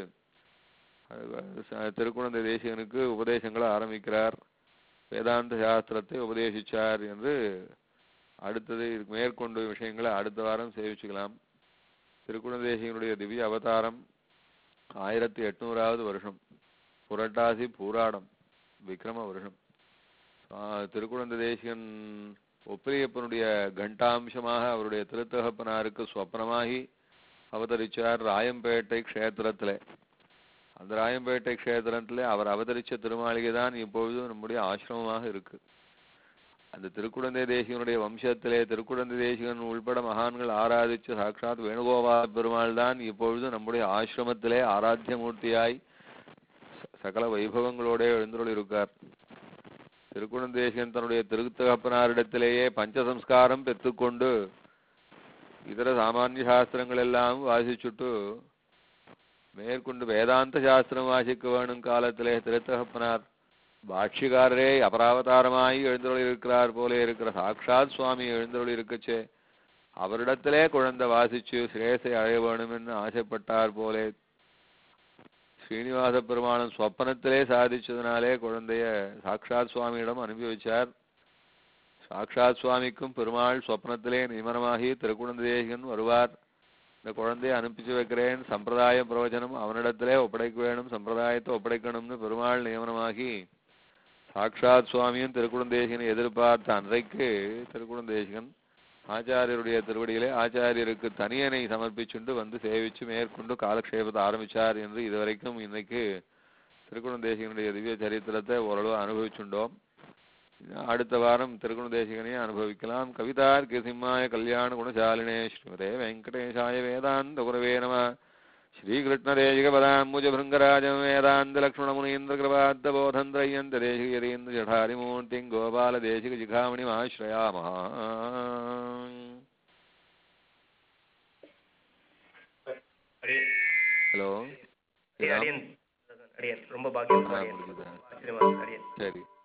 அது ச- திருக்குழந்தை தேசிகனுக்கு உபதேசங்களை ஆரம்பிக்கிறார் வேதாந்த சாஸ்திரத்தை உபதேசிச்சார் என்று அடுத்தது இதுக்கு மேற்கொண்டு விஷயங்களை அடுத்த வாரம் சேவிச்சுக்கலாம் திருக்குழந்தை தேசிகனுடைய திவ்ய அவதாரம் ஆயிரத்தி எட்நூறாவது வருஷம் புரட்டாசி பூராடம் விக்ரம வருஷம் ஆஹ் திருக்குழந்தை தேசிகன் ஒப்பிலியப்பனுடைய கண்டாம்சமாக அவருடைய திருத்தகப்பனாருக்கு ஸ்வப்னமாகி அவதரிச்சார் ராயம்பேட்டை க்ஷேத்திரத்திலே அந்த ராயம்பேட்டை க்ஷேத்திரத்திலே அவர் அவதரிச்ச திருமாளிகை தான் இப்பொழுது நம்முடைய ஆசிரமமாக இருக்கு அந்த திருக்குழந்தை தேசிகனுடைய வம்சத்திலே திருக்குழந்தை தேசிகன் உள்பட மகான்கள் ஆராதிச்ச சாட்சாத் வேணுகோபால பெருமாள் தான் இப்பொழுது நம்முடைய ஆசிரமத்திலே ஆராத்திய மூர்த்தியாய் ச- சகல வைபவங்களோட எழுந்தருள் இருக்கார் திருக்குழந்தை தேசிகன் தன்னுடைய திருத்தகப்பனாரிடத்திலேயே பஞ்சசம்ஸ்காரம் பெற்றுக்கொண்டு இதர சாமானிய சாஸ்திரங்கள் எல்லாம் வாசிச்சுட்டு மேற்கொண்டு வேதாந்த சாஸ்திரம் வாசிக்க வேணும் காலத்திலே திருத்தகப்பனார் பாஷ்யக்காரரே அபராவதாரமாய் எழுந்தருள் இருக்கிறார் போல இருக்கிற சாக்ஷாத் சுவாமி எழுந்தருள் இருக்கச்சே அவரிடத்திலே குழந்தை வாசிச்சு சிரேசை அடைய வேணும்னு ஆசைப்பட்டார் போலே ஸ்ரீனிவாச பெருமானும் சொப்பனத்திலே சாதிச்சதுனாலே குழந்தைய சாக்ஷாத் சுவாமியிடம் அனுப்பி வச்சார் சாக்ஷாத் சுவாமிக்கும் பெருமாள் சொப்னத்திலே நியமனமாகி திருக்குழந்தை தேசிகன் வருவார் இந்த குழந்தையை அனுப்பிச்சு வைக்கிறேன் சம்பிரதாய பிரவச்சனம் அவனிடத்திலே ஒப்படைக்க வேணும் சம்பிரதாயத்தை ஒப்படைக்கணும்னு பெருமாள் நியமனமாகி சாக்ஷாத் சுவாமியும் திருக்குழந்தேசிகனை எதிர்பார்த்த அன்றைக்கு திருக்குழந்தேசிகன் ஆச்சாரியருடைய திருவடியிலே ஆச்சாரியருக்கு தனியனை சமர்ப்பிச்சுண்டு வந்து சேவிச்சு மேற்கொண்டு காலக்ஷேபத்தை ஆரம்பிச்சார் என்று இதுவரைக்கும் இன்னைக்கு திருக்குழந்தேசிகனுடைய திவ்ய சரித்திரத்தை ஓரளவு அனுபவிச்சுண்டோம் அடுத்த வாரம் திருக்குணதேசிகனையே அனுபவிக்கலாம் கவிதார்க்கு சிம்மாய கல்யாண குணசாலினே ஸ்ரீமதே வெங்கடேஷாய வேதாந்த குரவே நம श्रीकृष्णदेशिकपदाम्बुजभृङ्गराजं वेदान्तलक्ष्मणमुनीन्द्रकृपाद्दबोधन्द्रय्यन्त देशिकयतीन्द्र जठारिमूर्तिं गोपालदेशिकजिघामणिमाश्रयामः அடியே ஹலோ அடியே, அடியேன் அடியேன் ரொம்ப பாக்கியம் ஆ, அடியேன் புரியுதா? ஆச்சரியமா இருக்கு, அடியேன் சரி